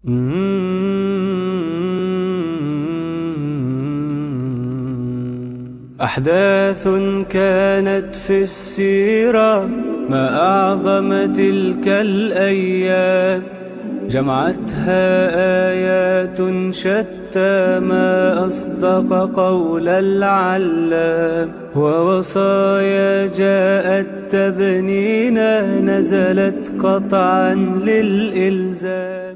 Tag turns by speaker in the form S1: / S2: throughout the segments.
S1: أحداث كانت في السيرة ما أعظم تلك الأيام جمعتها آيات شتى ما أصدق قول العلام ووصايا جاءت تبنينا نزلت قطعا للإلزام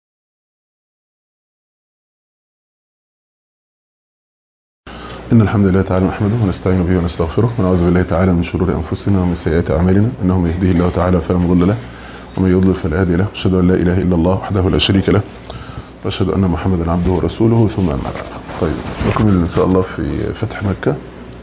S2: إن الحمد لله تعالى نحمده ونستعين به ونستغفره ونعوذ بالله تعالى من شرور أنفسنا ومن سيئات أعمالنا إنه من يهديه الله تعالى فلا مضل له ومن يضلل فلا هادي له أشهد أن لا إله إلا الله وحده لا شريك له وأشهد أن محمدا عبده ورسوله ثم أما بعد طيب نكمل إن شاء الله في فتح مكة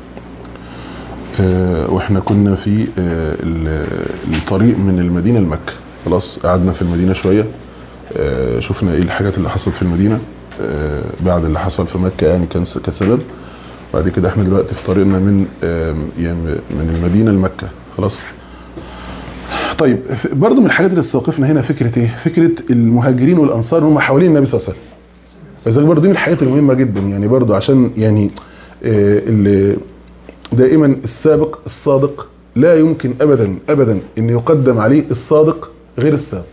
S2: آه وإحنا كنا في آه الطريق من المدينة لمكة خلاص قعدنا في المدينة شوية آه شفنا إيه الحاجات اللي حصلت في المدينة بعد اللي حصل في مكة يعني كان كسبب بعد كده احنا دلوقتي في طريقنا من يعني من المدينة لمكة خلاص طيب برضو من الحاجات اللي استوقفنا هنا فكرة ايه فكرة المهاجرين والانصار هم حوالين النبي صلى الله عليه وسلم فذلك برضو دي من الحاجات المهمة جدا يعني برضو عشان يعني اللي دائما السابق الصادق لا يمكن ابدا ابدا ان يقدم عليه الصادق غير السابق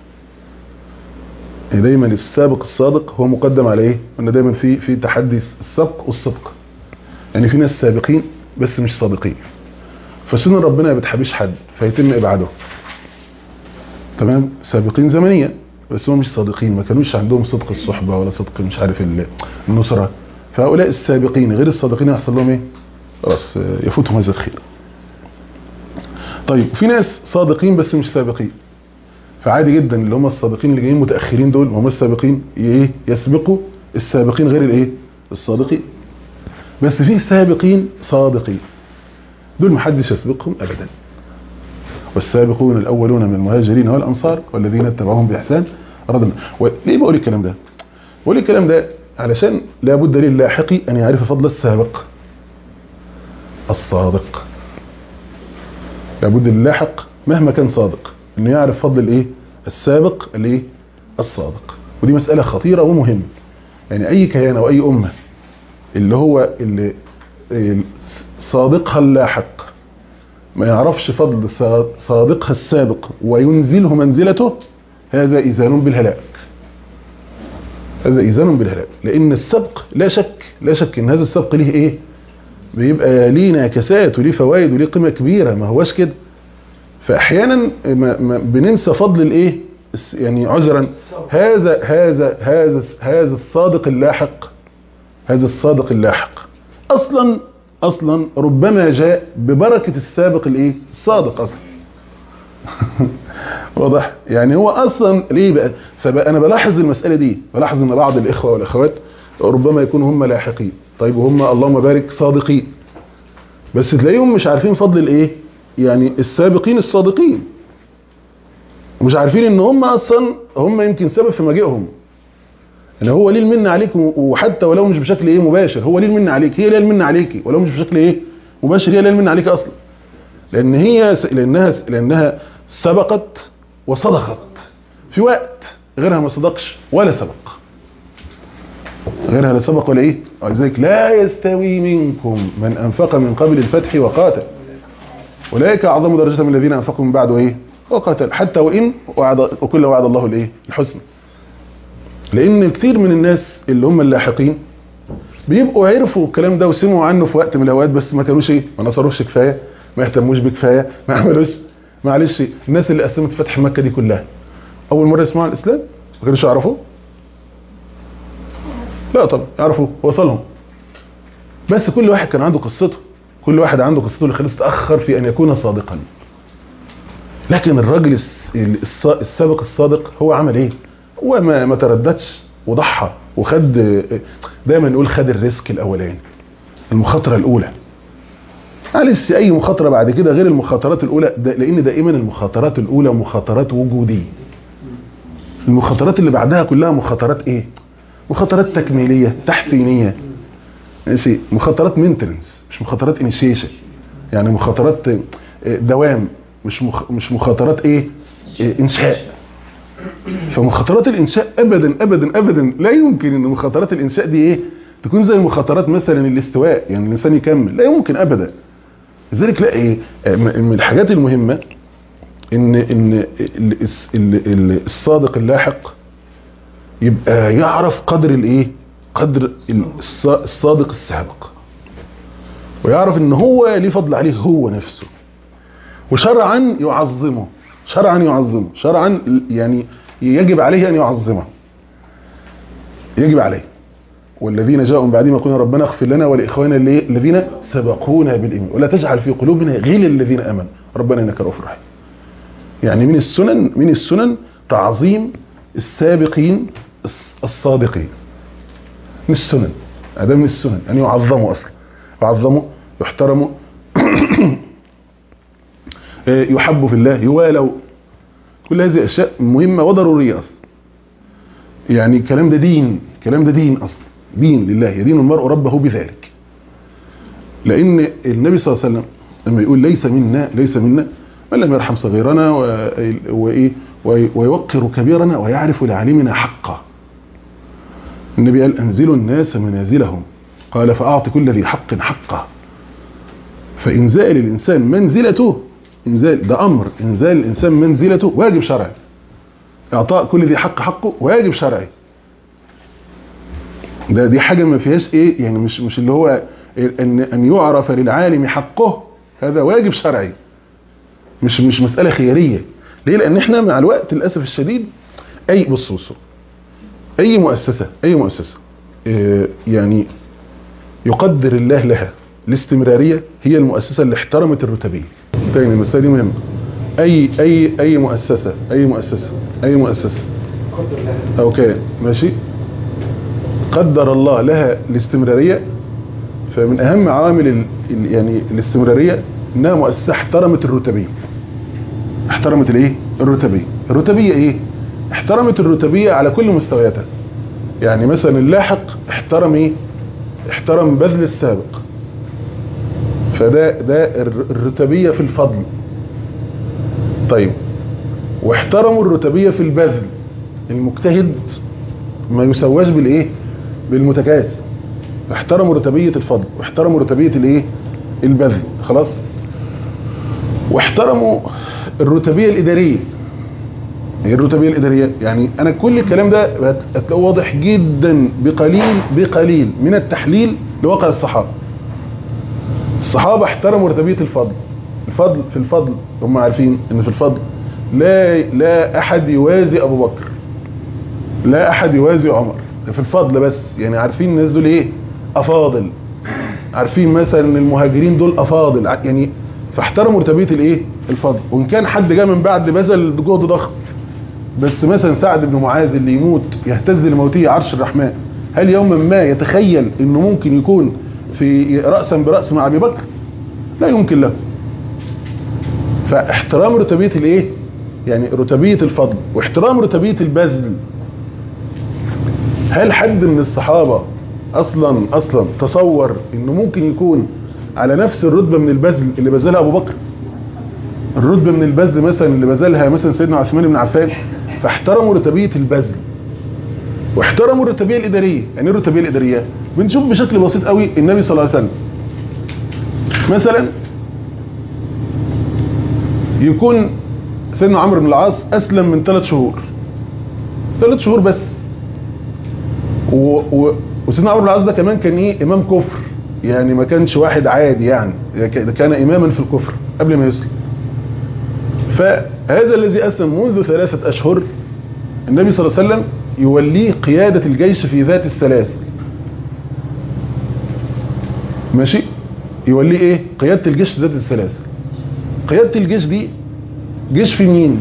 S2: يعني دايما السابق الصادق هو مقدم على ايه ان دايما في في تحدي السبق والصدق يعني في ناس سابقين بس مش صادقين فسنن ربنا ما بتحبيش حد فيتم ابعاده تمام سابقين زمنيا بس هم مش صادقين ما كانوش عندهم صدق الصحبة ولا صدق مش عارف النصرة فهؤلاء السابقين غير الصادقين يحصل لهم ايه خلاص يفوتهم هذا الخير طيب في ناس صادقين بس مش سابقين فعادي جدا اللي هم الصادقين اللي جايين متاخرين دول هم السابقين ايه يسبقوا السابقين غير الايه الصادقين بس في سابقين صادقين دول محدش يسبقهم ابدا والسابقون الاولون من المهاجرين والانصار والذين اتبعوهم باحسان رضنا ليه بقول الكلام ده بقول الكلام ده علشان لابد للاحق ان يعرف فضل السابق الصادق لابد للاحق مهما كان صادق انه يعرف فضل الايه السابق الايه الصادق ودي مسألة خطيرة ومهمة يعني اي كيان او اي امة اللي هو اللي صادقها اللاحق ما يعرفش فضل صادقها السابق وينزله منزلته هذا ايذان بالهلاك هذا ايذان بالهلاك لان السبق لا شك لا شك ان هذا السبق ليه ايه بيبقى ليه انعكاسات وليه فوائد وليه قيمة كبيرة ما هواش كده فاحيانا ما ما بننسى فضل الايه يعني عذرا هذا هذا هذا هذا الصادق اللاحق هذا الصادق اللاحق اصلا اصلا ربما جاء ببركة السابق الايه الصادق اصلا واضح يعني هو اصلا ليه بقى فبقى انا بلاحظ المسألة دي بلاحظ ان بعض الاخوة والاخوات ربما يكونوا هم لاحقين طيب وهم اللهم بارك صادقين بس تلاقيهم مش عارفين فضل الايه يعني السابقين الصادقين ومش عارفين ان هم اصلا هم يمكن سبب في مجيئهم ان هو ليه المنه عليك وحتى ولو مش بشكل ايه مباشر هو ليه المنه عليك هي ليه المنه عليكي ولو مش بشكل ايه مباشر هي ليه المنه عليك اصلا لان هي لانها لانها سبقت وصدقت في وقت غيرها ما صدقش ولا سبق غيرها لا سبق ولا ايه ولذلك لا يستوي منكم من انفق من قبل الفتح وقاتل اولئك اعظم درجه من الذين انفقوا من بعد وايه وقاتل حتى وان وعد وكل وعد الله الايه الحسنى لان كتير من الناس اللي هم اللاحقين بيبقوا عرفوا الكلام ده وسمعوا عنه في وقت من الاوقات بس ما كانوش ايه ما نصروش كفايه ما اهتموش بكفايه ما عملوش معلش الناس اللي قسمت فتح مكه دي كلها اول مره يسمعوا الاسلام ما كانوش يعرفوه لا طبعا يعرفوا وصلهم بس كل واحد كان عنده قصته كل واحد عنده قصته اللي خليه تأخر في أن يكون صادقا لكن الراجل السابق الصادق هو عمل ايه هو ما, ما ترددش وضحى وخد دايما نقول خد الريسك الاولاني المخاطره الاولى معلش اي مخاطره بعد كده غير المخاطرات الاولى دا لان دائما المخاطرات الاولى مخاطرات وجوديه المخاطرات اللي بعدها كلها مخاطرات ايه مخاطرات تكميليه تحسينيه ماشي مخاطرات مينتنس مش مخاطرات انيشيشن يعني مخاطرات دوام مش مخ... مش مخاطرات ايه, إيه انشاء فمخاطرات الانشاء ابدا ابدا ابدا لا يمكن ان مخاطرات الانشاء دي ايه تكون زي مخاطرات مثلا الاستواء يعني الانسان يكمل لا يمكن ابدا لذلك لا ايه من الحاجات المهمه ان ان ال- الس- ال- ال- الصادق اللاحق يبقى يعرف قدر الايه قدر الص- الصادق السابق ويعرف ان هو ليه فضل عليه هو نفسه وشرعا يعظمه شرعا يعظمه شرعا يعني يجب عليه ان يعظمه يجب عليه والذين جاءوا من بعدهم يقولون ربنا اغفر لنا ولاخواننا اللي- الذين سبقونا بالايمان ولا تجعل في قلوبنا غل الذين امنوا ربنا انك رؤوف رحيم يعني من السنن من السنن تعظيم السابقين الص- الصادقين من السنن هذا من السنن يعني يعظموا اصلا يعظموا يحترموا يحبوا في الله يوالوا كل هذه اشياء مهمه وضروريه اصلا يعني الكلام ده دين الكلام ده دين اصلا دين لله يدين المرء ربه بذلك لان النبي صلى الله عليه وسلم لما يقول ليس منا ليس منا من لم يرحم صغيرنا و- وايه وي- ويوقر كبيرنا ويعرف لعالمنا حقه النبي قال انزلوا الناس منازلهم قال فاعط كل ذي حق حقه فانزال الانسان منزلته انزال ده امر انزال الانسان منزلته واجب شرعي اعطاء كل ذي حق حقه واجب شرعي ده دي حاجه ما فيهاش ايه يعني مش مش اللي هو ان ان يعرف للعالم حقه هذا واجب شرعي مش مش مساله خياريه ليه لان احنا مع الوقت للاسف الشديد اي بصوا بصوا اي مؤسسه اي مؤسسه آه، يعني يقدر الله لها الاستمراريه هي المؤسسه اللي احترمت الرتبيه تاني المساله دي مهمه اي اي اي مؤسسه اي مؤسسه اي مؤسسه او كان ماشي قدر الله لها الاستمراريه فمن اهم عوامل ال- ال- يعني الاستمراريه انها مؤسسه احترمت الرتبيه احترمت الايه الرتبيه الرتبيه ايه احترمت الرتبيه على كل مستوياتها يعني مثلا اللاحق احترم ايه احترم بذل السابق فده ده الر- الرتبيه في الفضل طيب واحترموا الرتبيه في البذل المجتهد ما يسواش بالايه بالمتكاسل احترموا رتبيه الفضل واحترموا رتبيه الايه البذل خلاص واحترموا الرتبيه الاداريه ايه الرتبيه الاداريه يعني انا كل الكلام ده هت- هتلاقوه واضح جدا بقليل بقليل من التحليل لواقع الصحابه الصحابه احترموا رتبيه الفضل الفضل في الفضل هم عارفين ان في الفضل لا لا احد يوازي ابو بكر لا احد يوازي عمر في الفضل بس يعني عارفين الناس دول ايه افاضل عارفين مثلا ان المهاجرين دول افاضل ع- يعني فاحترموا رتبيه الايه الفضل وان كان حد جاء من بعد بذل جهد ضخم بس مثلا سعد بن معاذ اللي يموت يهتز لموته عرش الرحمن هل يوما ما يتخيل انه ممكن يكون في راسا براس مع ابي بكر لا يمكن له فاحترام رتبيه الايه يعني رتبيه الفضل واحترام رتبيه البذل هل حد من الصحابه اصلا اصلا تصور انه ممكن يكون على نفس الرتبه من البذل اللي بذلها ابو بكر الرتبه من البذل مثلا اللي بذلها مثلا سيدنا عثمان بن عفان فاحترموا رتبيه البذل واحترموا الرتبيه الاداريه يعني ايه الرتبيه الاداريه بنشوف بشكل بسيط قوي النبي صلى الله عليه وسلم مثلا يكون سيدنا عمرو بن العاص اسلم من ثلاث شهور ثلاث شهور بس و... و... وسيدنا عمرو بن العاص ده كمان كان ايه امام كفر يعني ما كانش واحد عادي يعني ده كان اماما في الكفر قبل ما يسلم فهذا الذي اسلم منذ ثلاثه اشهر النبي صلى الله عليه وسلم يوليه قياده الجيش في ذات السلاسل ماشي يوليه ايه قياده الجيش في ذات السلاسل قياده الجيش دي جيش في مين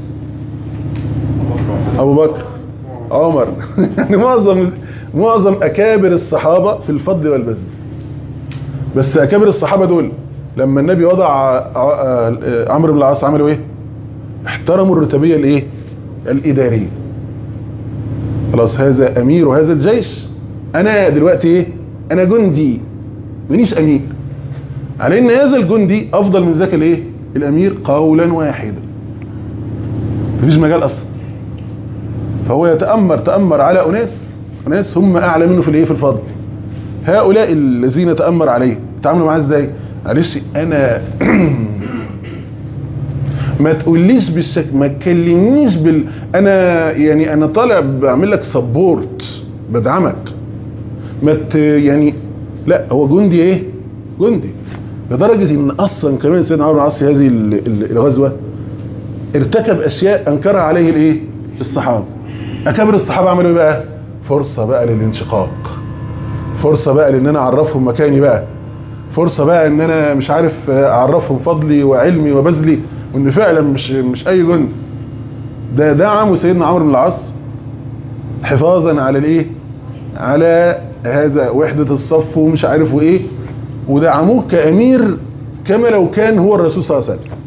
S2: ابو بكر عمر يعني معظم معظم اكابر الصحابه في الفضل والبذل بس اكابر الصحابه دول لما النبي وضع عمرو بن العاص عملوا ايه احترموا الرتبيه الايه الاداريه خلاص هذا امير وهذا الجيش انا دلوقتي ايه انا جندي مانيش امير على ان هذا الجندي افضل من ذاك الايه الامير قولا واحدا مفيش مجال اصلا فهو يتامر تامر على اناس اناس هم اعلى منه في الايه في الفضل هؤلاء الذين تامر عليه تعاملوا معاه ازاي معلش انا ما تقوليش بالشكل ما تكلمنيش بال انا يعني انا طالع بعمل لك سبورت بدعمك ما ت... يعني لا هو جندي ايه جندي لدرجه ان اصلا كمان سيدنا عمرو بن العاص في هذه ال- ال- الغزوه ارتكب اشياء انكرها عليه الايه الصحابه اكابر الصحابه عملوا ايه بقى فرصه بقى للانشقاق فرصه بقى لان انا اعرفهم مكاني بقى فرصه بقى ان انا مش عارف اعرفهم فضلي وعلمي وبذلي وان فعلا مش مش اي جند ده دعموا سيدنا عمرو بن العاص حفاظا على الايه على هذا وحده الصف ومش عارف وايه ودعموه كامير كما لو كان هو الرسول صلى الله عليه وسلم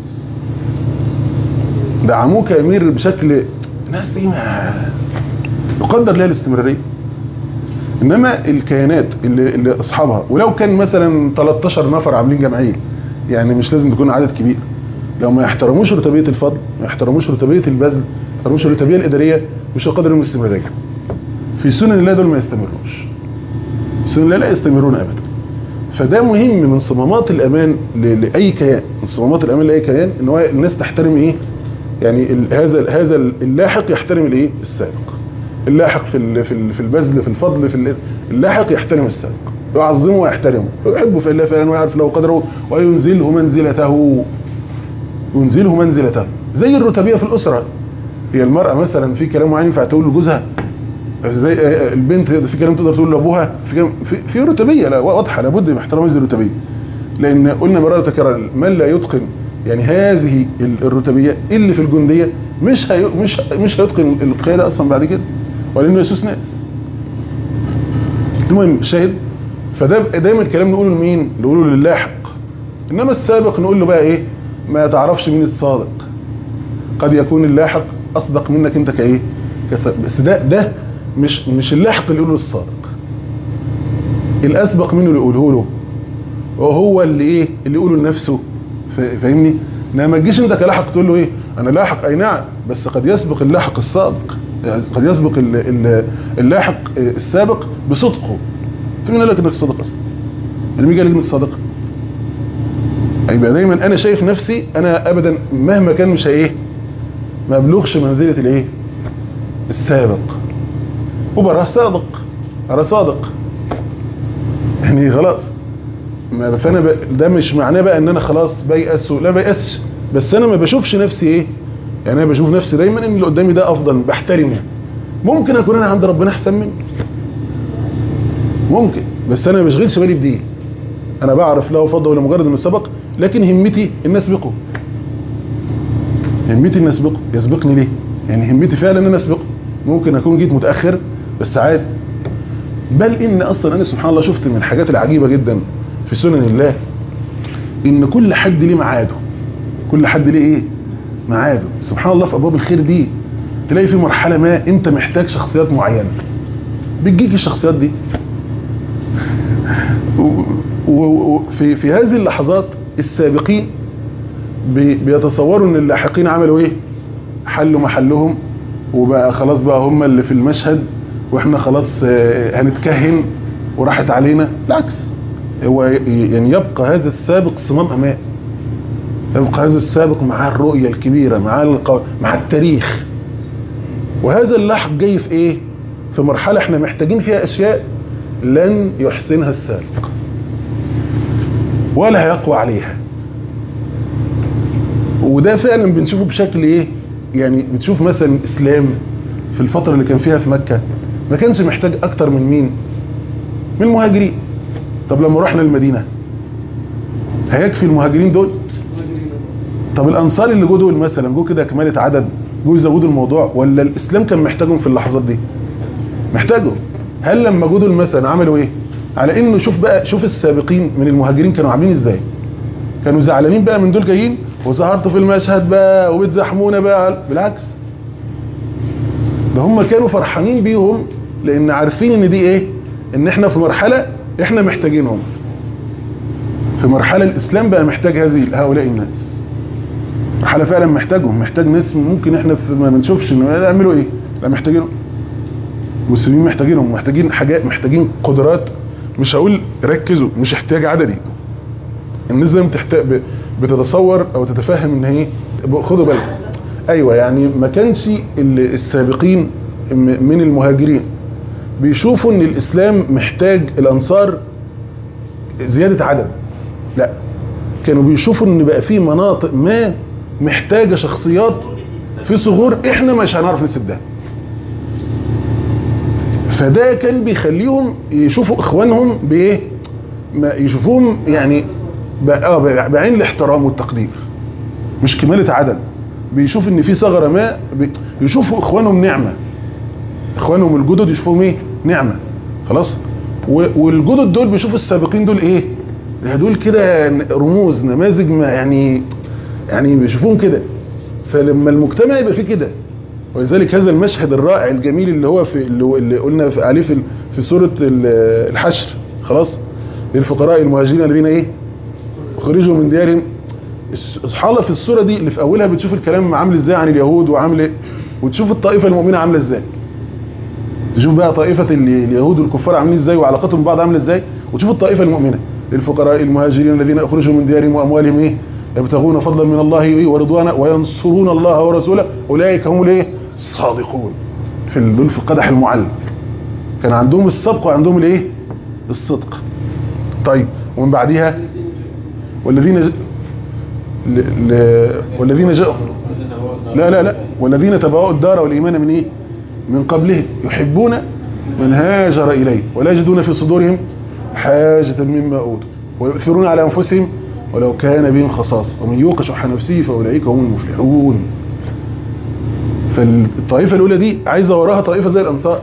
S2: دعموه كامير بشكل الناس دي ما يقدر لها الاستمراريه انما الكيانات اللي, اللي اصحابها ولو كان مثلا 13 نفر عاملين جمعيه يعني مش لازم تكون عدد كبير لو ما يحترموش رتبيه الفضل ما يحترموش رتبيه البذل ما يحترموش الرتبيه الاداريه مش هيقدروا لهم الاستمراريه في سنن الله دول ما يستمروش سنن الله لا يستمرون ابدا فده مهم من صمامات الامان ل- لاي كيان من صمامات الامان لاي كيان ان هو الناس تحترم ايه يعني ال- هذا هذا اللاحق يحترم الايه السابق اللاحق في ال- في ال- في البذل في الفضل في ال- اللاحق يحترم السابق يعظمه ويحترمه ويحبه في الله فعلا ويعرف له قدره وينزله منزلته ينزله منزلته زي الرتبيه في الاسره هي المراه مثلا في كلام معين ينفع تقول لجوزها زي البنت في كلام تقدر تقول لابوها في كلام في, في رتبيه لا واضحه لابد من احترام هذه الرتبيه لان قلنا مرارة تكرار من لا يتقن يعني هذه ال- الرتبيه اللي في الجنديه مش هي مش مش هيتقن القياده اصلا بعد كده ولانه يسوس ناس المهم شاهد فده دايما الكلام نقوله لمين نقوله للاحق انما السابق نقول له بقى ايه ما تعرفش مين الصادق قد يكون اللاحق اصدق منك انت كايه كسابق. بس ده ده مش مش اللاحق اللي يقوله الصادق الاسبق منه اللي يقوله له وهو اللي ايه اللي يقوله لنفسه فا- فاهمني انما ما تجيش انت كلاحق تقول له ايه انا لاحق اي نعم بس قد يسبق اللاحق الصادق يعني قد يسبق ال- ال- اللاحق السابق بصدقه في مين قال لك انك صادق اصلا يعني مين قال لك انك صادق يبقى دايما انا شايف نفسي انا ابدا مهما كان مش ايه ما ابلغش منزله الايه السابق وبرا صادق انا صادق يعني خلاص ما فانا ب... ده مش معناه بقى ان انا خلاص بيأس لا بيأسش بس انا ما بشوفش نفسي ايه يعني انا بشوف نفسي دايما ان اللي قدامي ده افضل بحترمه ممكن اكون انا عند ربنا احسن منه ممكن بس انا ما بشغلش بالي بدي انا بعرف له فضل ولا مجرد انه سبق لكن همتي ان اسبقه همتي ان اسبقه يسبقني ليه يعني همتي فعلا ان انا اسبقه ممكن اكون جيت متاخر بس عادي بل ان اصلا انا سبحان الله شفت من الحاجات العجيبه جدا في سنن الله ان كل حد ليه ميعاده كل حد ليه ايه ميعاده سبحان الله في ابواب الخير دي تلاقي في مرحله ما انت محتاج شخصيات معينه بتجيك الشخصيات دي وفي في هذه اللحظات السابقين بي- بيتصوروا ان اللاحقين عملوا ايه حلوا محلهم وبقى خلاص بقى هم اللي في المشهد واحنا خلاص آه، هنتكهن وراحت علينا بالعكس هو ي- يعني يبقى هذا السابق صمام امان يبقى هذا السابق مع الرؤية الكبيرة مع القو... مع التاريخ وهذا اللاحق جاي في ايه في مرحلة احنا محتاجين فيها اشياء لن يحسنها السابق ولا هيقوى عليها وده فعلا بنشوفه بشكل ايه يعني بتشوف مثلا الاسلام في الفترة اللي كان فيها في مكة ما كانش محتاج اكتر من مين من المهاجرين طب لما رحنا المدينة هيكفي المهاجرين دول طب الانصار اللي جو دول مثلا جو كده كمالة عدد جو يزودوا الموضوع ولا الاسلام كان محتاجهم في اللحظات دي محتاجهم هل لما جو دول مثلا عملوا ايه على انه شوف بقى شوف السابقين من المهاجرين كانوا عاملين ازاي كانوا زعلانين بقى من دول جايين وظهرتوا في المشهد بقى وبتزحمونا بقى بالعكس ده هم كانوا فرحانين بيهم لان عارفين ان دي ايه ان احنا في مرحلة احنا محتاجينهم في مرحلة الاسلام بقى محتاج هذه هؤلاء الناس مرحلة فعلا محتاجهم محتاج ناس ممكن احنا في ما بنشوفش انه يعملوا ايه لا محتاجينهم المسلمين محتاجينهم محتاجين حاجات محتاجين قدرات مش هقول ركزوا مش احتياج عددي الناس لازم تحتاج بتتصور او تتفهم ان هي خدوا بالكم ايوه يعني ما كانش السابقين من المهاجرين بيشوفوا ان الاسلام محتاج الانصار زيادة عدد لا كانوا بيشوفوا ان بقى في مناطق ما محتاجة شخصيات في صغور احنا مش هنعرف نسدها فده كان بيخليهم يشوفوا اخوانهم بايه ما يشوفوهم يعني بعين الاحترام والتقدير مش كمالة عدد بيشوف ان في ثغره ما يشوفوا اخوانهم نعمه اخوانهم الجدد يشوفوهم ايه نعمه خلاص والجدد دول بيشوفوا السابقين دول ايه دول كده رموز نماذج ما يعني يعني بيشوفوهم كده فلما المجتمع يبقى فيه كده ولذلك هذا المشهد الرائع الجميل اللي هو في اللي قلنا في عليه في في سوره الحشر خلاص للفقراء المهاجرين الذين ايه خرجوا من ديارهم حاله في الصوره دي اللي في اولها بتشوف الكلام عامل ازاي عن اليهود وعامل ايه وتشوف الطائفه المؤمنه عامله ازاي تشوف بقى طائفه اليهود والكفار عاملين ازاي وعلاقتهم ببعض عامله ازاي وتشوف الطائفه المؤمنه للفقراء المهاجرين الذين اخرجوا من ديارهم واموالهم ايه يبتغون فضلا من الله ورضوانا وينصرون الله ورسوله اولئك هم الايه الصادقون في دول في القدح المعلم كان عندهم السبق وعندهم الايه الصدق طيب ومن بعدها والذين ج... ل... ل... والذين جاءوا لا لا لا والذين تبعوا الدار والايمان من ايه من قبلهم يحبون من هاجر اليه ولا يجدون في صدورهم حاجة مما اوتوا ويؤثرون على انفسهم ولو كان بهم خصاصة ومن يوق شح نفسه فاولئك هم المفلحون فالطائفة الاولى دي عايزة وراها طائفة زي الانصار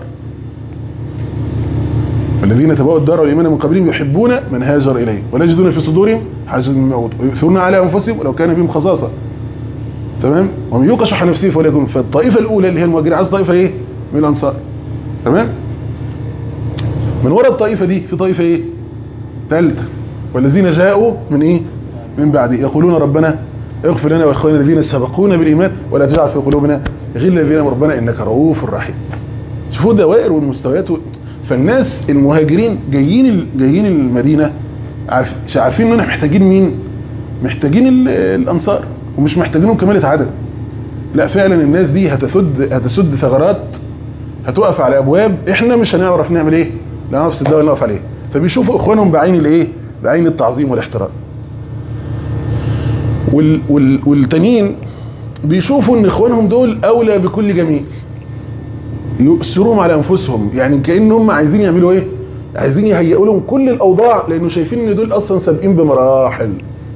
S2: والذين تبعوا الدار والايمان من قبلهم يحبون من هاجر اليه ولا يجدون في صدورهم حاجة مما اوتوا ويؤثرون على انفسهم ولو كان بهم خصاصة تمام ومن يوق شح نفسه فاولئك هم فالطائفة الاولى اللي هي المهاجرين عايز طائفة ايه من الانصار تمام من وراء الطائفة دي في طائفة ايه ثالثة والذين جاءوا من ايه من بعد يقولون ربنا اغفر لنا واخواننا الذين سبقونا بالايمان ولا تجعل في قلوبنا غلا الذين ربنا انك رؤوف رحيم شوفوا الدوائر والمستويات و... فالناس المهاجرين جايين ال... جايين المدينه عارف عارفين اننا محتاجين مين محتاجين ال... الانصار ومش محتاجينهم كمالة عدد لا فعلا الناس دي هتسد هتسد ثغرات هتقف على ابواب احنا مش هنعرف نعمل ايه لا نفس الدواء اللي نقف عليه فبيشوفوا اخوانهم بعين الايه بعين التعظيم والاحترام وال وال والتانيين بيشوفوا ان اخوانهم دول اولى بكل جميل يؤثرون على انفسهم يعني كانهم عايزين يعملوا ايه عايزين يهيئوا لهم كل الاوضاع لانه شايفين ان دول اصلا سابقين بمراحل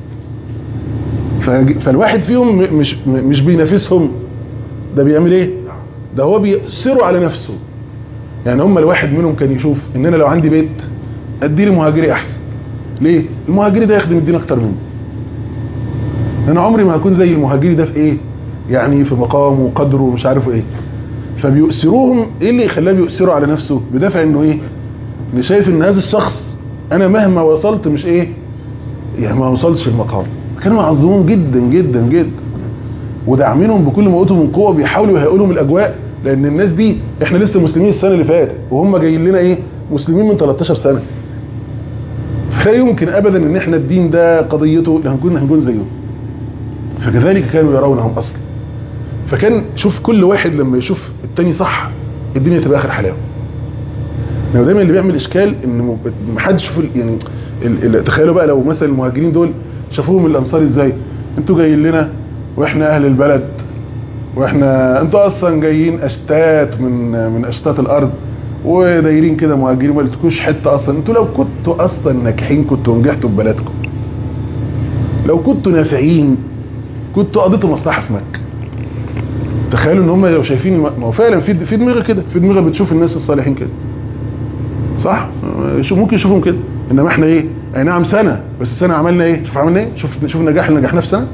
S2: فالواحد فيهم مش مش بينافسهم ده بيعمل ايه ده هو بيأثروا على نفسه يعني هم الواحد منهم كان يشوف ان انا لو عندي بيت ادي لي مهاجري احسن ليه المهاجري ده يخدم الدين اكتر مني انا عمري ما هكون زي المهاجري ده في ايه يعني في مقامه وقدره ومش عارف ايه فبيؤثروهم ايه اللي يخلاه بيؤثروا على نفسه بدافع انه ايه ان شايف ان هذا الشخص انا مهما وصلت مش ايه يعني ما وصلتش المقام كانوا معظمون جدا جدا جدا وداعمينهم بكل ما اوتوا من قوه بيحاولوا يهيئوا لهم الاجواء لان الناس دي احنا لسه مسلمين السنه اللي فاتت وهم جايين لنا ايه مسلمين من 13 سنه فلا يمكن ابدا ان احنا الدين ده قضيته هنكون هنكون زيهم فكذلك كانوا يرونهم اصلا فكان شوف كل واحد لما يشوف التاني صح الدنيا تبقى اخر حلاوه يعني دايما اللي بيعمل اشكال ان ما حدش يشوف يعني تخيلوا بقى لو مثلا المهاجرين دول شافوهم الانصار ازاي انتوا جايين لنا واحنا اهل البلد واحنا انتوا اصلا جايين اشتات من من اشتات الارض ودايرين كده مهاجرين ما لتكوش حته اصلا انتوا لو كنتوا اصلا ناجحين كنتوا نجحتوا في بلدكم لو كنتوا نافعين كنتوا قضيتوا مصلحه في مكه تخيلوا ان هم لو شايفين ما هو فعلا في في دماغه كده في دماغه بتشوف الناس الصالحين كده صح ممكن يشوفهم كده انما احنا ايه اي نعم سنه بس سنه عملنا ايه شوف عملنا ايه شوف شوف النجاح اللي نجحناه في سنه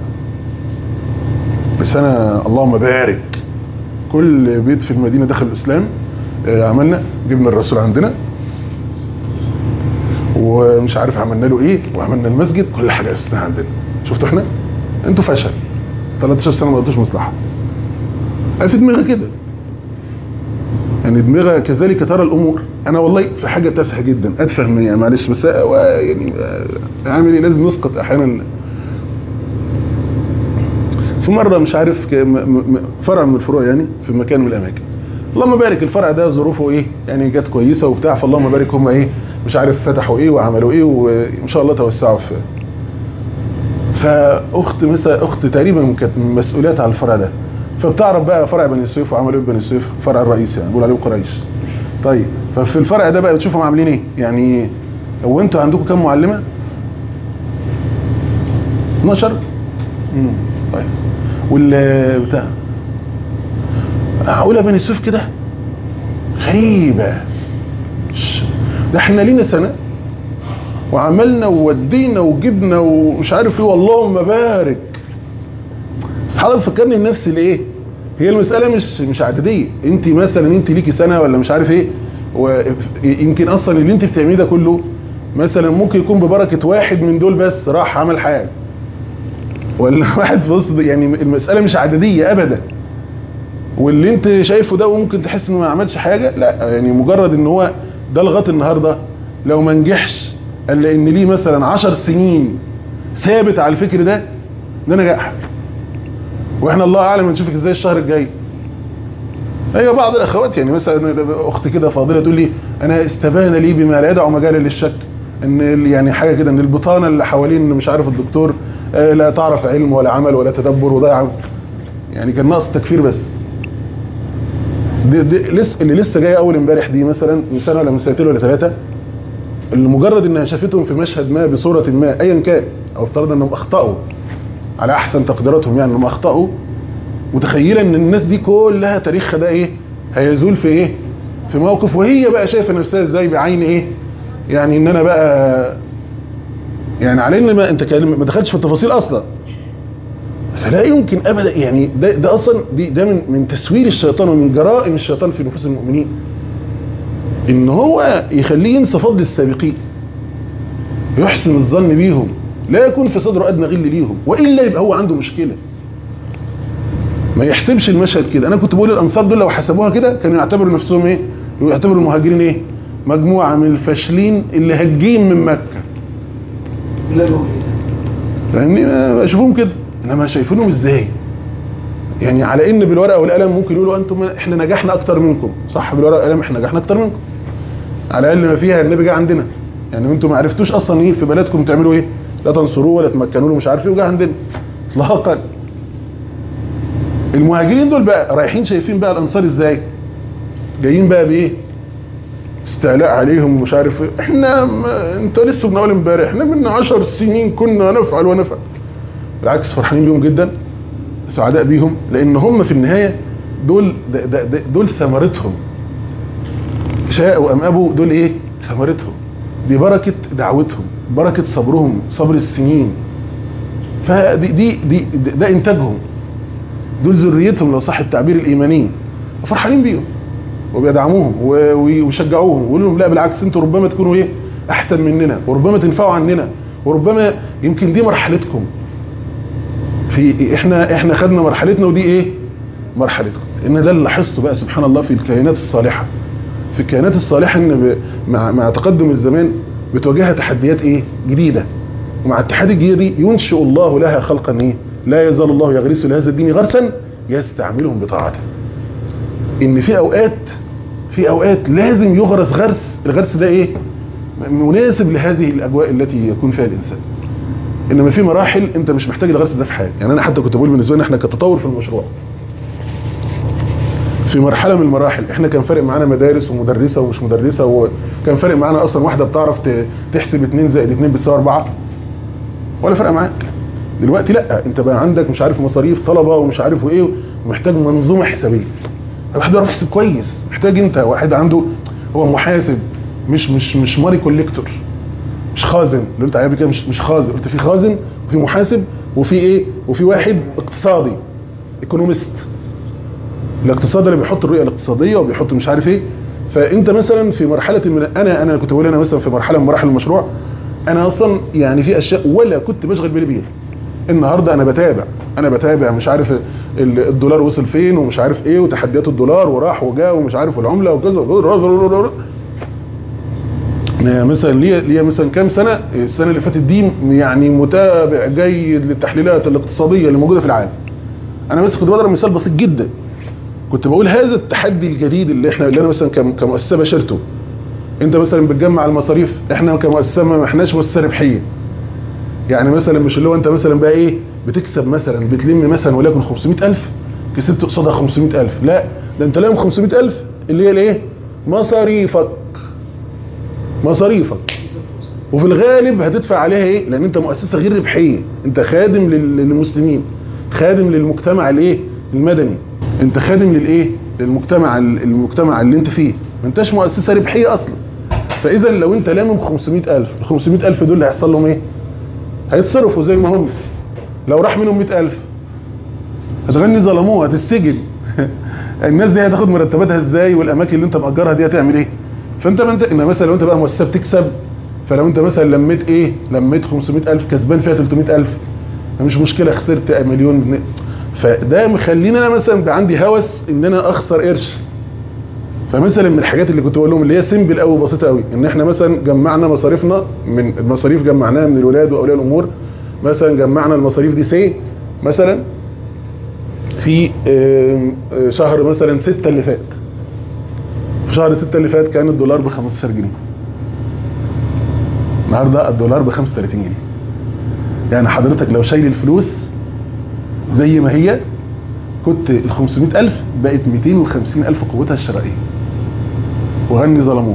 S2: سنه اللهم بارك كل بيت في المدينه دخل الاسلام عملنا جبنا الرسول عندنا ومش عارف عملنا له ايه وعملنا المسجد كل حاجه اساسا عندنا شفتوا احنا انتوا فشل 13 سنه ما قضيتوش مصلحه في دماغي كده يعني دماغها كذلك ترى الامور انا والله في حاجه تافهه جدا اتفه من يعني معلش بس هو يعني اعمل ايه لازم نسقط احيانا في مره مش عارف ك- م- م- فرع من الفروع يعني في مكان من الاماكن اللهم بارك الفرع ده ظروفه ايه يعني جت كويسه وبتاع فاللهم بارك هم ايه مش عارف فتحوا ايه وعملوا ايه وان شاء الله توسعوا في فاخت مثلا اخت تقريبا كانت من مسؤوليات على الفرع ده فبتعرف بقى فرع بني سويف وعملوا ايه في بني سويف فرع الرئيسي يعني بيقول عليه قريش طيب ففي الفرع ده بقى بتشوفهم عاملين ايه يعني هو انتوا عندكم كام معلمه 12 امم طيب وال بتاع معقوله بني سويف كده غريبه ش- ده احنا لينا سنه وعملنا وودينا وجبنا ومش عارف ايه واللهم بارك بس حضرتك فكرني بنفسي الايه هي المساله مش مش عدديه انت مثلا انت ليكي سنه ولا مش عارف ايه ويمكن اصلا اللي انت بتعمليه ده كله مثلا ممكن يكون ببركه واحد من دول بس راح عمل حاجه ولا واحد في وسط يعني المساله مش عدديه ابدا واللي انت شايفه ده وممكن تحس انه ما عملش حاجه لا يعني مجرد ان هو ده لغايه النهارده لو ما نجحش الا ان ليه مثلا عشر سنين ثابت على الفكر ده ده نجاح واحنا الله اعلم نشوفك ازاي الشهر الجاي ايوه بعض الاخوات يعني مثلا اخت كده فاضله تقول لي انا استبان لي بما لا يدع مجال للشك ان ال- يعني حاجه كده ان البطانه اللي حوالين مش عارف الدكتور آه، لا تعرف علم ولا عمل ولا تدبر وضيع يعني كان ناقص تكفير بس دي دي لسه اللي لسه جايه اول امبارح دي مثلا من سنه ولا من سنتين ولا ثلاثه اللي مجرد انها شافتهم في مشهد ما بصوره ما ايا كان او افترض انهم اخطاوا على احسن تقديراتهم يعني انهم اخطاوا متخيله ان الناس دي كلها تاريخها ده ايه هيزول في ايه في موقف وهي بقى شايفه نفسها ازاي بعين ايه يعني ان انا بقى يعني على ان ما انت كلم- ما دخلتش في التفاصيل اصلا فلا يمكن ابدا يعني ده, ده اصلا دي ده من من تسويل الشيطان ومن جرائم الشيطان في نفوس المؤمنين ان هو يخليه ينسى فضل السابقين يحسن الظن بيهم لا يكون في صدره ادنى غل ليهم والا يبقى هو عنده مشكله ما يحسبش المشهد كده انا كنت بقول الانصار دول لو حسبوها كده كانوا يعتبروا نفسهم ايه يعتبروا المهاجرين ايه مجموعه من الفاشلين اللي هاجين من مكه فاهمني ما اشوفهم كده انما شايفينهم ازاي يعني على ان بالورقه والقلم ممكن يقولوا انتم احنا نجحنا اكتر منكم صح بالورقه والقلم احنا نجحنا اكتر منكم على الاقل ما فيها النبي جه عندنا يعني انتم ما عرفتوش اصلا ايه في بلدكم تعملوا ايه لا تنصروه ولا تمكنوا له مش عارف ايه وجه عندنا اطلاقا المهاجرين دول بقى رايحين شايفين بقى الانصار ازاي جايين بقى بايه استعلاء عليهم ومش عارف ايه احنا ما انت لسه بنقول امبارح احنا من عشر سنين كنا نفعل ونفعل بالعكس فرحانين بيهم جدا سعداء بيهم لان هم في النهايه دول ده ده ده دول ثمرتهم شاءوا ام ابوا دول ايه ثمرتهم دي بركه دعوتهم بركه صبرهم صبر السنين فدي دي دي ده, ده انتاجهم دول ذريتهم لو صح التعبير الايماني فرحانين بيهم وبيدعموهم و- و- ويشجعوهم ويقولوا لهم لا بالعكس انتوا ربما تكونوا ايه احسن مننا وربما تنفعوا عننا وربما يمكن دي مرحلتكم في احنا احنا خدنا مرحلتنا ودي ايه مرحلتكم ان ده اللي لاحظته بقى سبحان الله في الكائنات الصالحه في الكائنات الصالحه ان ب- مع مع تقدم الزمان بتواجهها تحديات ايه جديده ومع التحدي الجديده دي ينشئ الله لها خلقا ايه لا يزال الله يغرس لهذا الدين غرسا يستعملهم بطاعته ان في اوقات في اوقات لازم يغرس غرس الغرس ده ايه مناسب لهذه الاجواء التي يكون فيها الانسان انما في مراحل انت مش محتاج الغرس ده في حاجه يعني انا حتى كنت بقول بالنسبه لنا احنا كتطور في المشروع في مرحله من المراحل احنا كان فارق معانا مدارس ومدرسه ومش مدرسه وكان فارق معانا اصلا واحده بتعرف ت- تحسب 2 زائد 2 بتساوي 4 ولا فرق معاك دلوقتي لا انت بقى عندك مش عارف مصاريف طلبه ومش عارف وايه ومحتاج منظومه حسابيه واحد يعرف يحسب كويس محتاج انت واحد عنده هو محاسب مش مش مش ماري كوليكتور مش خازن اللي انت عارف كده مش مش خازن قلت في خازن وفي محاسب وفي ايه وفي واحد اقتصادي ايكونومست الاقتصاد اللي بيحط الرؤيه الاقتصاديه وبيحط مش عارف ايه فانت مثلا في مرحله من انا انا كنت بقول انا مثلا في مرحله من مراحل المشروع انا اصلا يعني في اشياء ولا كنت بشغل بالي بيها النهارده انا بتابع انا بتابع مش عارف ال- الدولار وصل فين ومش عارف ايه وتحديات الدولار وراح وجا ومش عارف العمله وكذا أنا مثلا ليا ليا مثلا كام سنه السنه اللي فاتت دي يعني متابع جيد للتحليلات الاقتصاديه اللي موجوده في العالم انا بس كنت بضرب مثال بسيط جدا كنت بقول هذا التحدي الجديد اللي احنا اللي انا مثلا كم- كمؤسسه بشرته انت مثلا بتجمع المصاريف احنا كمؤسسه ما احناش مؤسسه ربحيه يعني مثلا مش اللي هو انت مثلا بقى ايه بتكسب مثلا بتلم مثلا وليكن 500000 كسبت قصادها 500000 لا ده انت لهم 500000 اللي هي الايه مصاريفك مصاريفك وفي الغالب هتدفع عليها ايه لان انت مؤسسه غير ربحيه انت خادم لل- للمسلمين خادم للمجتمع الايه المدني انت خادم للايه للمجتمع المجتمع اللي انت فيه ما انتش مؤسسه ربحيه اصلا فاذا لو انت لامم 500000 ال 500000 دول هيحصل لهم ايه هيتصرفوا زي ما هم لو راح منهم 100000 هتغني ظلموه هتستجن الناس دي هتاخد مرتباتها ازاي والاماكن اللي انت مأجرها دي هتعمل ايه فانت ما انت إن مثلا لو انت بقى مؤسسه بتكسب فلو انت مثلا لميت ايه لميت 500000 كسبان فيها 300000 مش مشكله خسرت مليون جنيه فده مخليني انا مثلا بقى عندي هوس ان انا اخسر قرش فمثلا من الحاجات اللي كنت بقول لهم اللي هي سيمبل قوي بسيطه قوي ان احنا مثلا جمعنا مصاريفنا من المصاريف جمعناها من الولاد واولياء الامور مثلا جمعنا المصاريف دي سي مثلا في آم، آه، شهر مثلا ستة اللي فات في شهر ستة اللي فات كان الدولار ب 15 جنيه النهارده الدولار ب 35 جنيه يعني حضرتك لو شايل الفلوس زي ما هي كنت ال 500000 بقت 250000 قوتها الشرائيه وغني ظلموه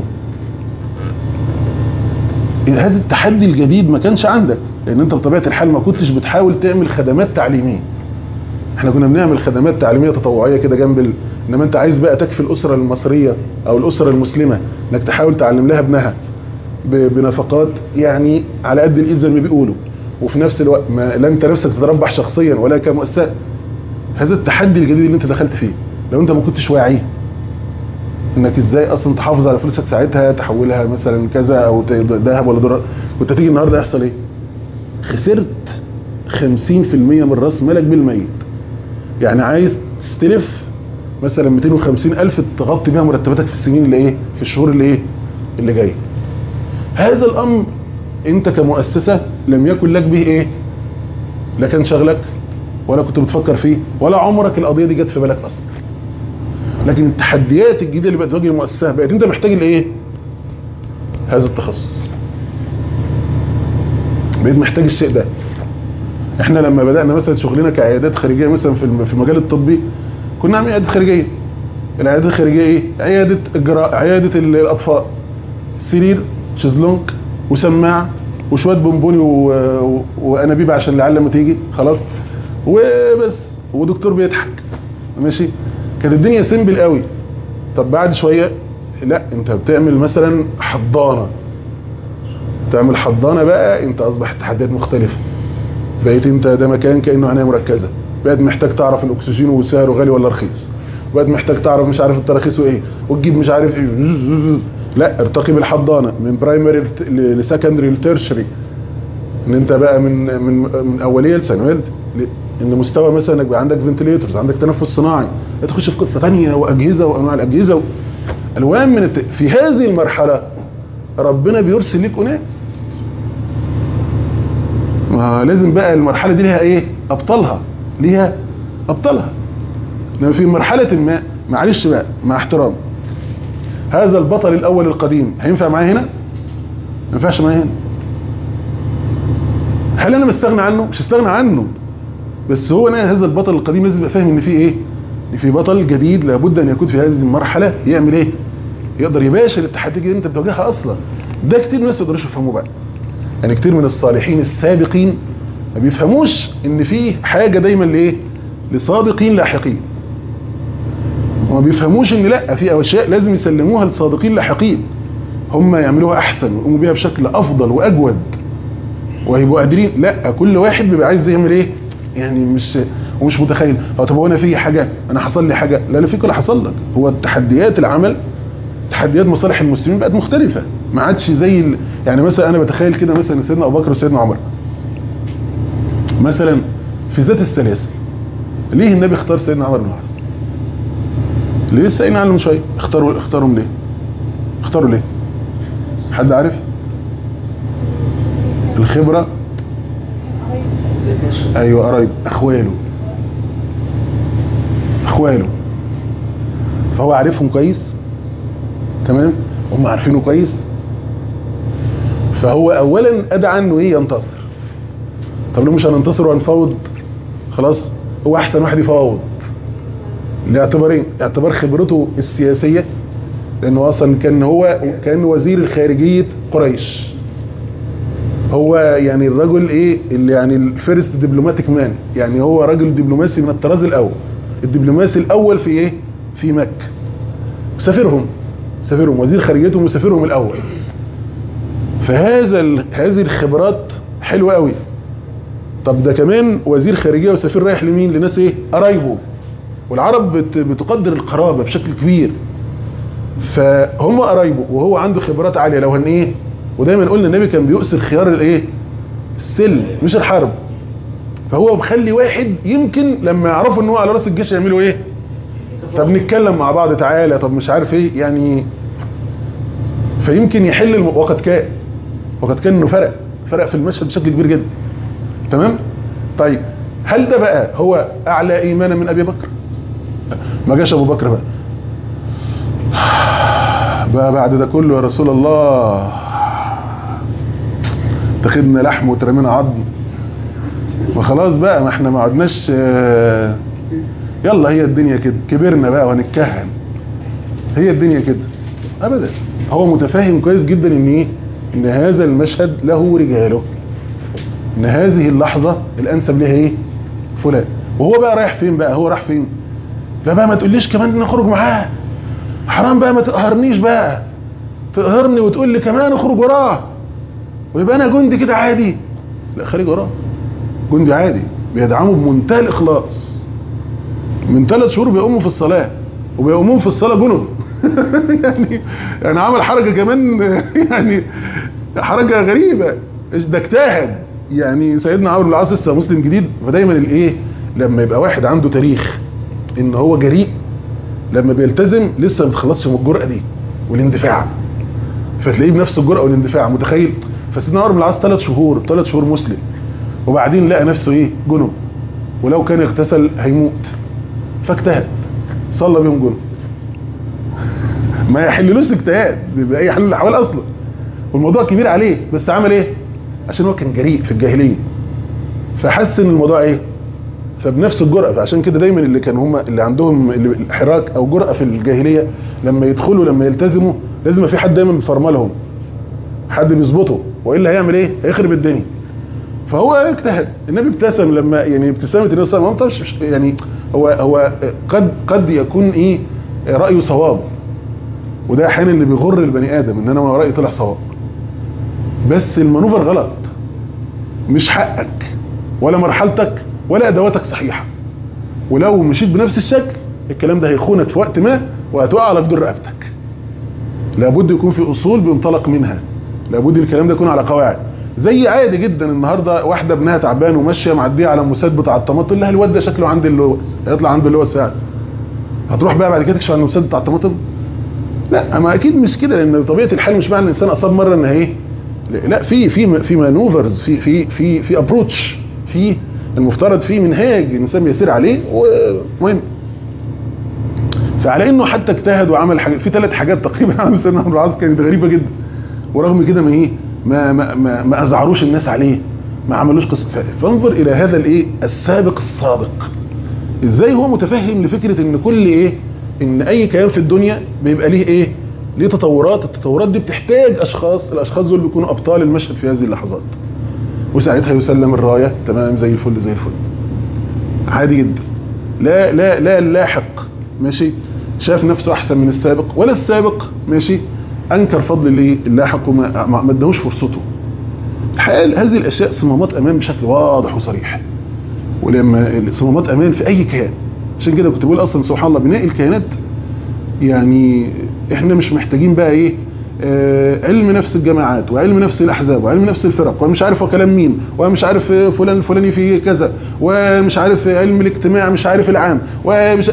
S2: هذا التحدي الجديد ما كانش عندك لان انت بطبيعه الحال ما كنتش بتحاول تعمل خدمات تعليميه احنا كنا بنعمل خدمات تعليميه تطوعيه كده جنب ال... انما انت عايز بقى تكفي الاسره المصريه او الاسره المسلمه انك تحاول تعلم لها ابنها ب... بنفقات يعني على قد الايد زي ما بيقولوا وفي نفس الوقت ما لا انت نفسك تتربح شخصيا ولا كمؤسسه هذا التحدي الجديد اللي انت دخلت فيه لو انت ما كنتش واعي انك ازاي اصلا تحافظ على فلوسك ساعتها تحولها مثلا كذا او ت- ذهب ولا دولار كنت تيجي النهارده يحصل ايه خسرت 50% من راس مالك بالميت يعني عايز تستلف مثلا 250 الف تغطي بيها مرتباتك في السنين اللي ايه في الشهور اللي ايه اللي جايه هذا الامر انت كمؤسسه لم يكن لك به ايه لا كان شغلك ولا كنت بتفكر فيه ولا عمرك القضيه دي جت في بالك اصلا لكن التحديات الجديده اللي بقت تواجه المؤسسه بقت انت محتاج الايه هذا التخصص بقيت محتاج الشيء ده احنا لما بدانا مثلا شغلنا كعيادات خارجيه مثلا في الم- في المجال الطبي كنا عاملين عيادات خارجيه العيادات الخارجيه ايه عياده الجراء عياده ال- الاطفال سرير شезлونج وسماعه وشويه بونبوني و... و... وانابيب عشان العيال لما تيجي خلاص وبس ودكتور بيضحك ماشي كانت الدنيا سيمبل قوي طب بعد شويه لا انت بتعمل مثلا حضانه تعمل حضانه بقى انت اصبح التحديات مختلفه بقيت انت ده مكان كانه عنايه مركزه بقيت محتاج تعرف الاكسجين وسعره غالي ولا رخيص بقيت محتاج تعرف مش عارف التراخيص وايه وتجيب مش عارف ايه لا ارتقي بالحضانه من برايمري لسكندري لتيرشري ان انت بقى من من من اوليه لثانويه ل- ان مستوى مثلا انك بقى عندك فنتليتورز عندك تنفس صناعي تخش في قصه ثانيه واجهزه وانواع الاجهزه و... الوان من الت... في هذه المرحله ربنا بيرسل لك اناس ما لازم بقى المرحله دي ليها ايه ابطالها ليها ابطالها لما في مرحله ما معلش بقى مع احترام هذا البطل الاول القديم هينفع معايا هنا ما ينفعش معايا هنا هل انا مستغنى عنه مش استغنى عنه بس هو انا هذا البطل القديم لازم يبقى فاهم ان في ايه ان في بطل جديد لابد ان يكون في هذه المرحله يعمل ايه يقدر يباشر التحديات اللي انت بتواجهها اصلا ده كتير ناس ما يقدروش يفهموه بقى يعني كتير من الصالحين السابقين ما بيفهموش ان في حاجه دايما لايه لصادقين لاحقين وما بيفهموش ان لا في اشياء لازم يسلموها لصادقين لاحقين هم يعملوها احسن ويقوموا بيها بشكل افضل واجود وهيبقوا قادرين لا كل واحد بيبقى عايز يعمل ايه يعني مش ومش متخيل هو طب هو انا في حاجه انا حصل لي حاجه لا لا فيك ولا حصل لك هو التحديات العمل تحديات مصالح المسلمين بقت مختلفه ما عادش زي ال... يعني مثلا انا بتخيل كده مثلا سيدنا ابو بكر وسيدنا عمر مثلا في ذات السلاسل ليه النبي اختار سيدنا عمرو بن العاص ليه لسه قايلين عنه من شويه اختاروا اختارهم ليه اختاروا ليه حد عارف الخبره ايوه قرايب اخواله اخواله فهو عارفهم كويس تمام هم عارفينه كويس فهو اولا ادعى انه ايه ينتصر طب ليه مش هننتصر وهنفاوض خلاص هو احسن واحد يفاوض لاعتبارين اعتبار خبرته السياسيه لانه اصلا كان هو كان وزير خارجيه قريش هو يعني الرجل ايه اللي يعني الفيرست دبلوماتيك مان يعني هو رجل دبلوماسي من الطراز الاول الدبلوماسي الاول في ايه في مكه سفيرهم سفيرهم وزير خارجيتهم وسفيرهم الاول فهذا ال... هذه الخبرات حلوه قوي طب ده كمان وزير خارجيه وسفير رايح لمين لناس ايه قرايبه والعرب بت... بتقدر القرابه بشكل كبير فهم قرايبه وهو عنده خبرات عاليه لو هن ايه ودايما قلنا النبي كان بيؤثر خيار الايه السلم مش الحرب فهو مخلي واحد يمكن لما يعرفوا ان هو على راس الجيش يعملوا ايه طب نتكلم مع بعض تعالى طب مش عارف ايه يعني فيمكن يحل الم... وقد كان وقد كان انه فرق فرق في المشهد بشكل كبير جدا تمام طيب هل ده بقى هو اعلى ايمانا من ابي بكر ما جاش ابو بكر بقى بقى بعد ده كله يا رسول الله تاخدنا لحم وترمينا عظم وخلاص بقى ما احنا ما عدناش يلا هي الدنيا كده كبرنا بقى وهنتكهن هي الدنيا كده ابدا هو متفاهم كويس جدا ان ايه ان هذا المشهد له رجاله ان هذه اللحظة الانسب لها ايه فلان وهو بقى رايح فين بقى هو راح فين لا بقى ما تقوليش كمان نخرج معاه حرام بقى ما تقهرنيش بقى تقهرني وتقول لي كمان اخرج وراه ويبقى انا جندي كده عادي لا خارج وراه جندي عادي بيدعمه بمنتهى الاخلاص من ثلاث شهور بيقوموا في الصلاه وبيقومون في الصلاه جنب يعني يعني عمل حركه كمان يعني حركه غريبه ده اجتهد يعني سيدنا عمرو بن العاص لسه مسلم جديد فدايما الايه لما يبقى واحد عنده تاريخ ان هو جريء لما بيلتزم لسه ما بتخلصش من الجرأه دي والاندفاع فتلاقيه بنفس الجرأه والاندفاع متخيل فسيدنا عمرو بن العاص ثلاث شهور ثلاث شهور مسلم وبعدين لقى نفسه ايه جنب ولو كان اغتسل هيموت فاجتهد صلى بيهم جنب ما يحللوش اجتهاد باي حل الاحوال اصلا والموضوع كبير عليه بس عمل ايه عشان هو كان جريء في الجاهليه فحس ان الموضوع ايه فبنفس الجرأة فعشان كده دايما اللي كان هم اللي عندهم الحراك او جرأة في الجاهلية لما يدخلوا لما يلتزموا لازم في حد دايما بيفرملهم حد بيظبطه والا هيعمل ايه هيخرب الدنيا فهو اجتهد النبي ابتسم لما يعني ابتسامه النبي صلى الله عليه وسلم يعني هو هو قد قد يكون ايه رايه صواب وده احيانا اللي بيغر البني ادم ان انا رايي طلع صواب بس المانوفر غلط مش حقك ولا مرحلتك ولا ادواتك صحيحه ولو مشيت بنفس الشكل الكلام ده هيخونك في وقت ما وهتقع على جدر رقبتك لابد يكون في اصول بينطلق منها لابد الكلام ده يكون على قواعد زي عادي جدا النهارده واحده ابنها تعبان وماشيه معديه على المساد بتاع الطماطم لها الواد ده شكله عند اللوز هيطلع عنده اللوز فعلا هتروح بقى بعد كده تكشف عن المساد بتاع الطماطم لا ما اكيد مش كده لان طبيعه الحال مش معنى ان الانسان اصاب مره ان ايه لا في في في مانوفرز في في في في ابروتش في المفترض فيه منهاج الانسان بيسير عليه ومهم فعلى انه حتى اجتهد وعمل حاجات في ثلاث حاجات تقريبا عمل سيدنا عمرو العاص كانت غريبه جدا ورغم كده ما ايه ما ما ما, ما ازعروش الناس عليه ما عملوش قصه فانظر الى هذا الايه السابق السابق ازاي هو متفهم لفكره ان كل ايه ان اي كيان في الدنيا بيبقى ليه ايه ليه تطورات التطورات دي بتحتاج اشخاص الاشخاص دول بيكونوا ابطال المشهد في هذه اللحظات وساعتها يسلم الرايه تمام زي الفل زي الفل عادي جدا لا لا لا اللاحق ماشي شاف نفسه احسن من السابق ولا السابق ماشي انكر فضل الايه اللاحق وما ما اداهوش فرصته الحقيقه هذه الاشياء صمامات امان بشكل واضح وصريح ولما صمامات امان في اي كيان عشان كده كنت بقول اصلا سبحان الله بناء الكيانات يعني احنا مش محتاجين بقى ايه آه، علم نفس الجماعات وعلم نفس الاحزاب وعلم نفس الفرق ومش عارف هو كلام مين ومش عارف آه، فلان الفلاني في كذا ومش عارف علم الاجتماع مش عارف العام ومش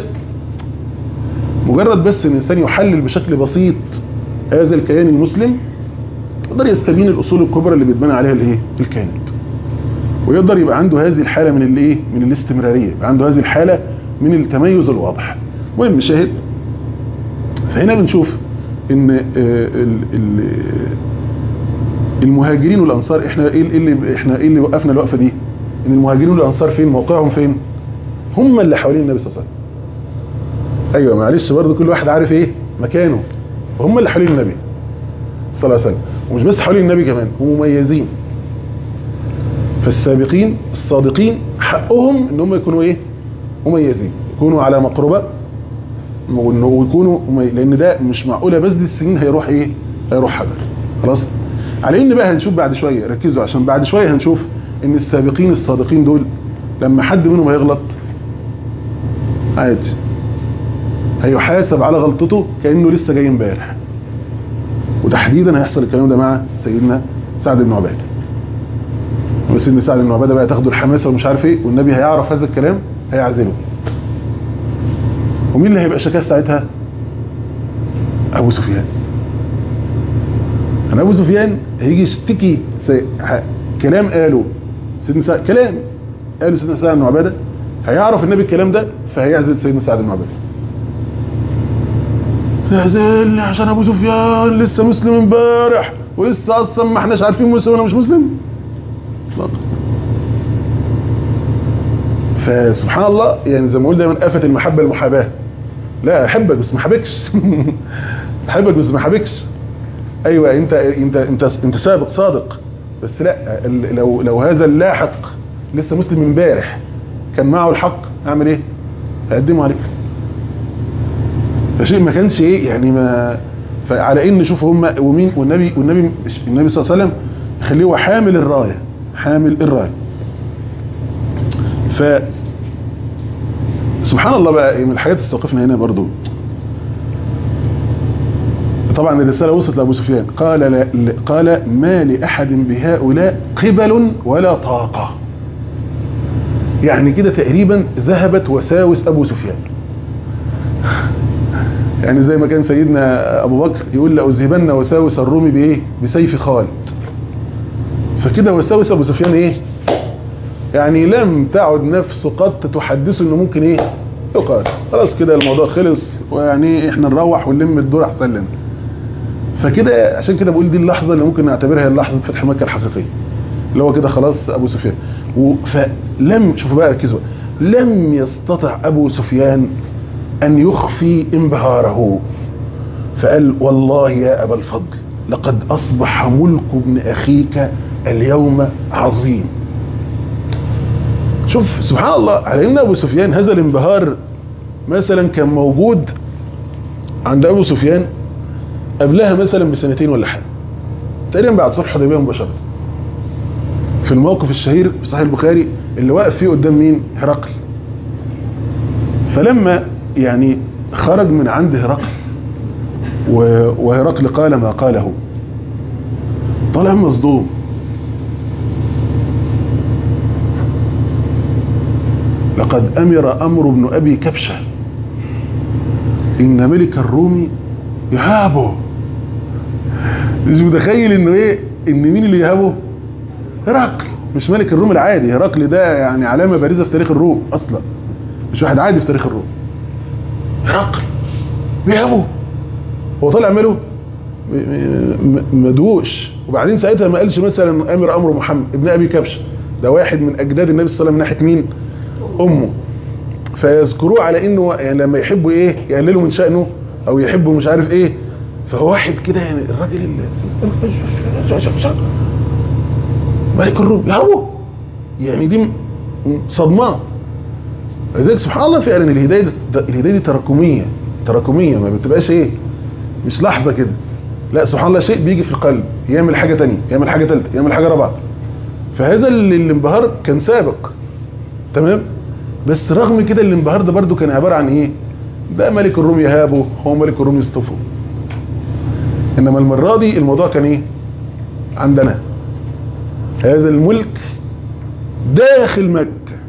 S2: مجرد بس ان الانسان يحلل بشكل بسيط هذا الكيان المسلم يقدر يستبين الاصول الكبرى اللي بيتبنى عليها الايه الكيانات ويقدر يبقى عنده هذه الحاله من الايه من الاستمراريه يبقى عنده هذه الحاله من التميز الواضح المهم شاهد فهنا بنشوف ان آه، ال- ال- المهاجرين والانصار احنا ايه اللي احنا ايه اللي وقفنا الوقفه دي ان المهاجرين والانصار فين موقعهم فين هم اللي حوالين النبي صلى الله عليه وسلم ايوه معلش برضه كل واحد عارف ايه مكانه هم اللي حوالين النبي صلى الله عليه وسلم ومش بس حوالين النبي كمان هم مميزين فالسابقين الصادقين حقهم ان هم يكونوا ايه مميزين يكونوا على مقربه وانه ويكونوا ممي... لان ده مش معقوله بس دي السنين هيروح ايه هيروح حجر خلاص على ان بقى هنشوف بعد شويه ركزوا عشان بعد شويه هنشوف ان السابقين الصادقين دول لما حد منهم هيغلط عادي هيحاسب على غلطته كانه لسه جاي امبارح وتحديدا هيحصل الكلام ده مع سيدنا سعد بن عباده وسيدنا سعد بن عباده بقى تاخدوا الحماسه ومش عارف ايه والنبي هيعرف هذا الكلام هيعزله ومين اللي هيبقى شكاس ساعتها ابو سفيان انا ابو سفيان هيجي يشتكي سي... ح... كلام قاله سيدنا سعد كلام قاله سيدنا سعد بن عباده هيعرف النبي الكلام ده فهيعزل سيدنا سعد بن عباده يعزلني عشان ابو سفيان لسه مسلم امبارح ولسه اصلا ما احناش عارفين مسلم ولا مش مسلم اطلاقا فسبحان الله يعني زي ما قلنا دايما آفة المحبة المحاباة لا احبك بس ما حبكش احبك بس ما حبكش ايوه انت انت انت انت سابق صادق بس لا ال- لو لو هذا اللاحق لسه مسلم امبارح كان معه الحق اعمل ايه هقدمه عليك فشيء ما كانش ايه يعني ما فعلى ان نشوف هم ومين والنبي والنبي النبي صلى الله عليه وسلم خليه هو حامل الرايه حامل الرايه ف سبحان الله بقى من الحاجات اللي استوقفنا هنا برضو طبعا الرسالة وصلت لأبو سفيان قال لا قال ما لأحد بهؤلاء قبل ولا طاقة يعني كده تقريبا ذهبت وساوس أبو سفيان يعني زي ما كان سيدنا أبو بكر يقول لأذهبن وساوس الرومي بإيه بسيف خالد فكده وساوس أبو سفيان إيه يعني لم تعد نفسه قط تحدثه انه ممكن ايه يقال خلاص كده الموضوع خلص ويعني احنا نروح ونلم الدور احسن لنا فكده عشان كده بقول دي اللحظه اللي ممكن نعتبرها هي لحظه فتح مكه الحقيقيه اللي هو كده خلاص ابو سفيان و- فلم شوفوا بقى ركزوا لم يستطع ابو سفيان ان يخفي انبهاره فقال والله يا ابا الفضل لقد اصبح ملك ابن اخيك اليوم عظيم شوف سبحان الله على ان ابو سفيان هذا الانبهار مثلا كان موجود عند ابو سفيان قبلها مثلا بسنتين ولا حاجه تقريبا بعد صلح الحديبيه مباشره في الموقف الشهير في صحيح البخاري اللي واقف فيه قدام مين هرقل فلما يعني خرج من عند هرقل و- وهرقل قال ما قاله طالع مصدوم لقد أمر أمر بن أبي كبشة إن ملك الروم يهابه مش متخيل إنه إيه إن مين اللي يهابه هرقل مش ملك الروم العادي هرقل ده يعني علامة بارزة في تاريخ الروم أصلا مش واحد عادي في تاريخ الروم هرقل بيهابه هو طالع ماله م- م- مدوش وبعدين ساعتها ما قالش مثلا امر امر محمد ابن ابي كبشه ده واحد من اجداد النبي صلى الله عليه وسلم من ناحيه مين امه فيذكروه على انه يعني لما يحبوا ايه يقللوا من شأنه او يحبوا مش عارف ايه فهو واحد كده يعني الراجل اللي ملك الروم يهوه يعني دي م- صدمات لذلك سبحان الله فعلا الهدايه دي- الهدايه دي تراكميه تراكميه ما بتبقاش ايه مش لحظه كده لا سبحان الله شيء بيجي في القلب يعمل حاجه تانية يعمل حاجه ثالثه يعمل حاجه رابعه فهذا ال- الانبهار كان سابق تمام بس رغم كده الانبهار ده برضو كان عباره عن ايه ده ملك الروم يهابه هو ملك الروم يصطفه انما المرة دي الموضوع كان ايه عندنا هذا الملك داخل مكة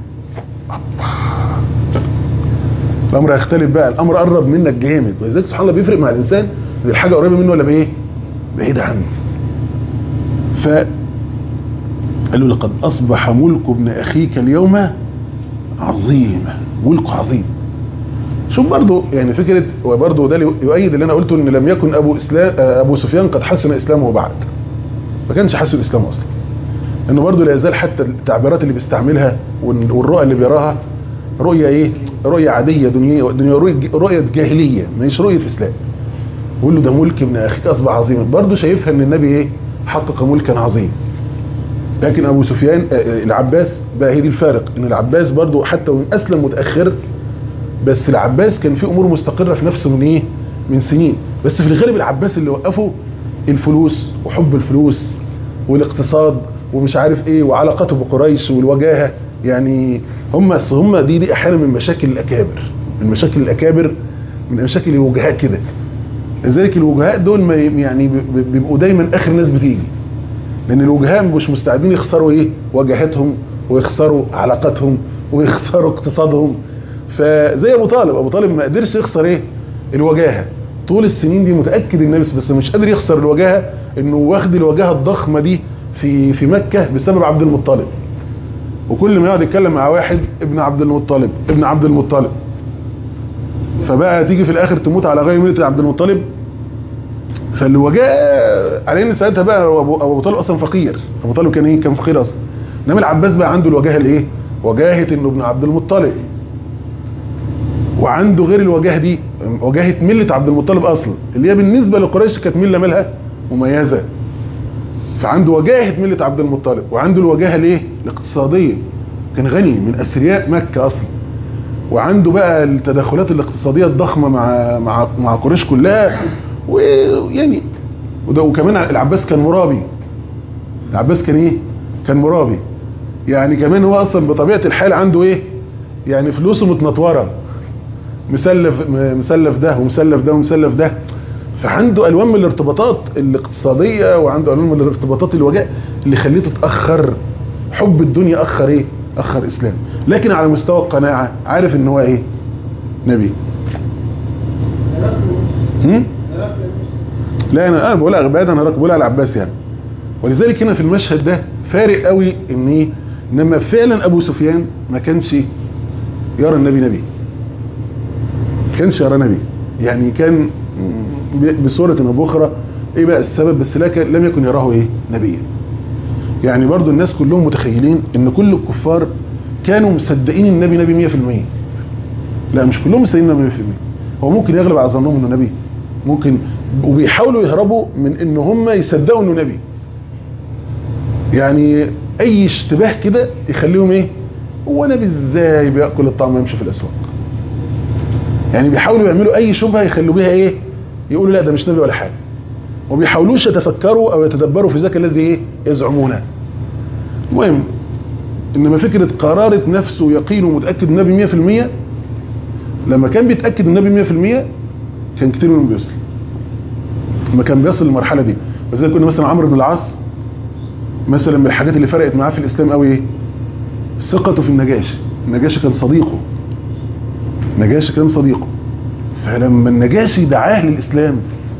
S2: الامر هيختلف بقى الامر قرب منك جامد ولذلك سبحان الله بيفرق مع الانسان اذا الحاجه قريبه منه ولا بايه بعيده عنه ف قالوا لقد اصبح ملك ابن اخيك اليوم عظيم ملك عظيم شوف برضو يعني فكره وبرضو ده يؤيد اللي انا قلته ان لم يكن ابو اسلام ابو سفيان قد حسن اسلامه بعد ما كانش حسن اسلامه اصلا انه برضو لا يزال حتى التعبيرات اللي بيستعملها والرؤى اللي بيراها رؤية ايه رؤية عادية دنيا دنيا رؤية جاهلية مش رؤية اسلام بيقول له ده ملك ابن اخيك اصبح عظيما برضه شايفها ان النبي ايه حقق ملكا عظيم لكن ابو سفيان العباس بقى هي دي الفارق ان العباس برضه حتى وان اسلم متاخر بس العباس كان في امور مستقره في نفسه من ايه من سنين بس في الغالب العباس اللي وقفه الفلوس وحب الفلوس والاقتصاد ومش عارف ايه وعلاقته بقريش والوجاهه يعني هم هم دي دي احيانا من مشاكل الاكابر من مشاكل الاكابر من مشاكل الوجهاء كده لذلك الوجهاء دول ما يعني بيبقوا دايما اخر ناس بتيجي لان الوجهاء مش مستعدين يخسروا ايه وجهاتهم ويخسروا علاقاتهم ويخسروا اقتصادهم فزي ابو طالب ابو طالب ما قدرش يخسر ايه الوجاهه طول السنين دي متاكد النبي بس مش قادر يخسر الوجاهه انه واخد الوجاهه الضخمه دي في في مكه بسبب عبد المطلب وكل ما يقعد يتكلم مع واحد ابن عبد المطلب ابن عبد المطلب فبقى تيجي في الاخر تموت على غير مله عبد المطلب فالوجاء على ان ساعتها بقى ابو ابو طالب اصلا فقير ابو طالب كان ايه كان فقير اصلا انما العباس بقى عنده الوجاهه الايه وجاهه انه ابن عبد المطلب وعنده غير الوجاهه دي وجاهه مله عبد المطلب اصلا اللي هي بالنسبه لقريش كانت مله مالها مميزه فعنده وجاهه مله عبد المطلب وعنده الوجاهه الايه الاقتصاديه كان غني من اثرياء مكه اصلا وعنده بقى التدخلات الاقتصاديه الضخمه مع مع مع قريش كلها ويعني وده وكمان العباس كان مرابي العباس كان ايه كان مرابي يعني كمان هو اصلا بطبيعه الحال عنده ايه يعني فلوسه متنطوره مسلف مسلف ده ومسلف ده ومسلف ده فعنده الوان من الارتباطات الاقتصاديه وعنده الوان من الارتباطات الوجاء اللي خليته تاخر حب الدنيا اخر ايه اخر اسلام لكن على مستوى القناعه عارف ان هو ايه نبي هم؟ لا انا انا بقول بعيد انا بقول على العباس يعني ولذلك هنا في المشهد ده فارق قوي ان ايه انما فعلا ابو سفيان ما كانش يرى النبي نبي ما كانش يرى نبي يعني كان بصورة او باخرى ايه بقى السبب بس لكن لم يكن يراه ايه نبيا يعني برضو الناس كلهم متخيلين ان كل الكفار كانوا مصدقين النبي نبي 100% لا مش كلهم مصدقين النبي 100% هو ممكن يغلب على ظنهم انه نبي ممكن وبيحاولوا يهربوا من ان هم يصدقوا انه نبي يعني اي اشتباه كده يخليهم ايه هو نبي ازاي بياكل الطعام ويمشي في الاسواق يعني بيحاولوا يعملوا اي شبهه يخلوا بيها ايه يقولوا لا ده مش نبي ولا حاجه وبيحاولوش يتفكروا او يتدبروا في ذاك الذي ايه يزعمونه المهم انما فكره قراره نفسه يقين ومتاكد النبي 100% لما كان بيتاكد النبي 100% كان كتير منهم بيسلم لما كان بيصل للمرحله دي وزي كنا مثلا عمرو بن العاص مثلا من الحاجات اللي فرقت معاه في الاسلام قوي ايه ثقته في النجاشي النجاشي كان صديقه النجاشي كان صديقه فلما النجاشي دعاه للاسلام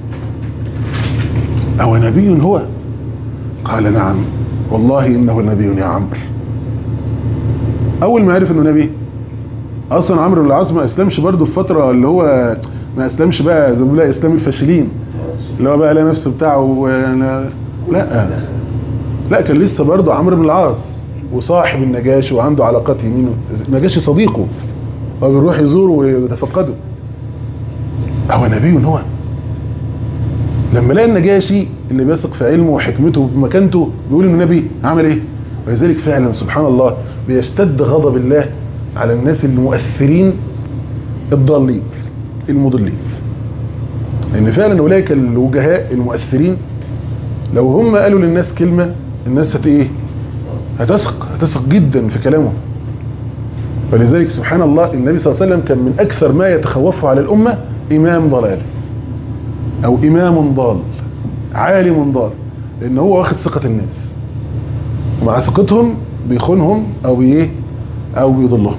S2: او نبي هو قال نعم والله انه نبي يا عمرو اول ما عرف انه نبي اصلا عمرو بن العاص ما اسلمش برضه في فتره اللي هو ما اسلمش بقى زي ما بيقولوا اسلام الفاشلين اللي هو بقى لا نفسه بتاعه لا لا كان لسه برضه عمرو بن العاص وصاحب النجاشي وعنده علاقات يمينه النجاشي صديقه هو بيروح يزوره ويتفقده هو نبي هو لما لقى النجاشي اللي بيثق في علمه وحكمته ومكانته بيقول انه نبي عمل ايه ولذلك فعلا سبحان الله بيشتد غضب الله على الناس المؤثرين الضالين المضلين لان فعلا اولئك الوجهاء المؤثرين لو هم قالوا للناس كلمة الناس هت ايه هتثق هتثق جدا في كلامهم ولذلك سبحان الله النبي صلى الله عليه وسلم كان من اكثر ما يتخوفه على الامة امام ضلال او امام ضال عالم ضال لان هو واخد ثقة الناس ومع ثقتهم بيخونهم او ايه او بيضلهم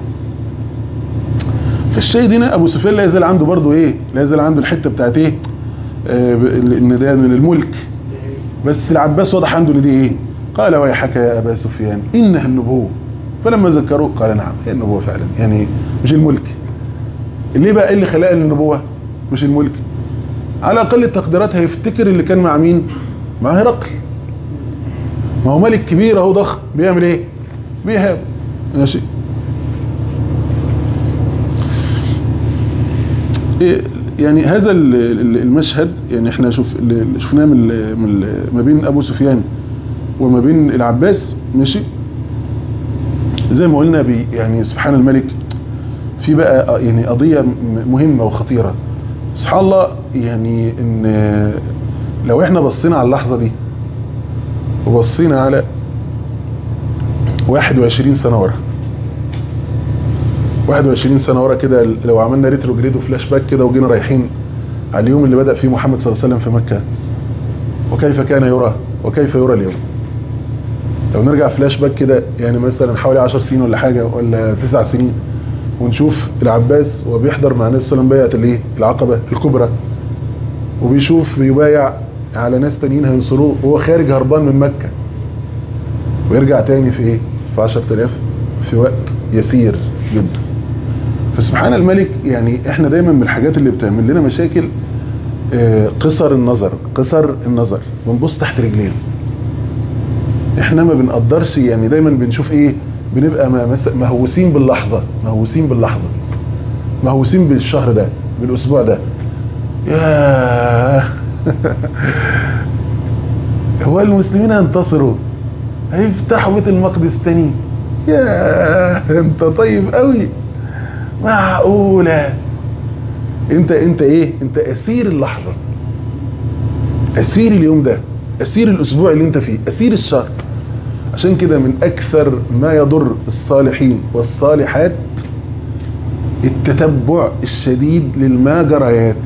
S2: فالشيء هنا ابو سفيان لا يزال عنده برضه ايه لا يزال عنده الحته بتاعت ايه آه ان ده من الملك بس العباس وضح عنده ان دي ايه قال ويحك يا ابا سفيان انها النبوه فلما ذكروه قال نعم هي النبوه فعلا يعني مش الملك ليه بقى ايه اللي خلاه النبوه مش الملك على اقل التقديرات هيفتكر اللي كان مع مين مع هرقل ما هو ملك كبير اهو ضخم بيعمل ايه بيهاب ماشي يعني هذا المشهد يعني احنا شوف اللي شفناه من ما بين ابو سفيان وما بين العباس ماشي زي ما قلنا بي يعني سبحان الملك في بقى يعني قضية مهمة وخطيرة سبحان الله يعني ان لو احنا بصينا على اللحظة دي وبصينا على 21 سنة ورا 21 سنة ورا كده لو عملنا ريتروجريد وفلاش باك كده وجينا رايحين على اليوم اللي بدأ فيه محمد صلى الله عليه وسلم في مكة وكيف كان يرى وكيف يرى اليوم لو نرجع فلاش باك كده يعني مثلا حوالي 10 سنين ولا حاجة ولا 9 سنين ونشوف العباس وبيحضر مع ناس سلام بيعة الايه العقبة الكبرى وبيشوف بيبايع على ناس تانيين هينصروه وهو خارج هربان من مكة ويرجع تاني في ايه في 10000 في وقت يسير جدا فسبحان الملك يعني احنا دايما من الحاجات اللي بتعمل لنا مشاكل اه قصر النظر قصر النظر بنبص تحت رجلينا احنا ما بنقدرش يعني دايما بنشوف ايه بنبقى مهووسين باللحظة مهووسين باللحظة مهووسين بالشهر ده بالاسبوع ده يا هو المسلمين هينتصروا هيفتحوا بيت المقدس تاني يا انت طيب قوي معقولة انت انت ايه انت اسير اللحظة اسير اليوم ده اسير الاسبوع اللي انت فيه اسير الشهر عشان كده من اكثر ما يضر الصالحين والصالحات التتبع الشديد للماجريات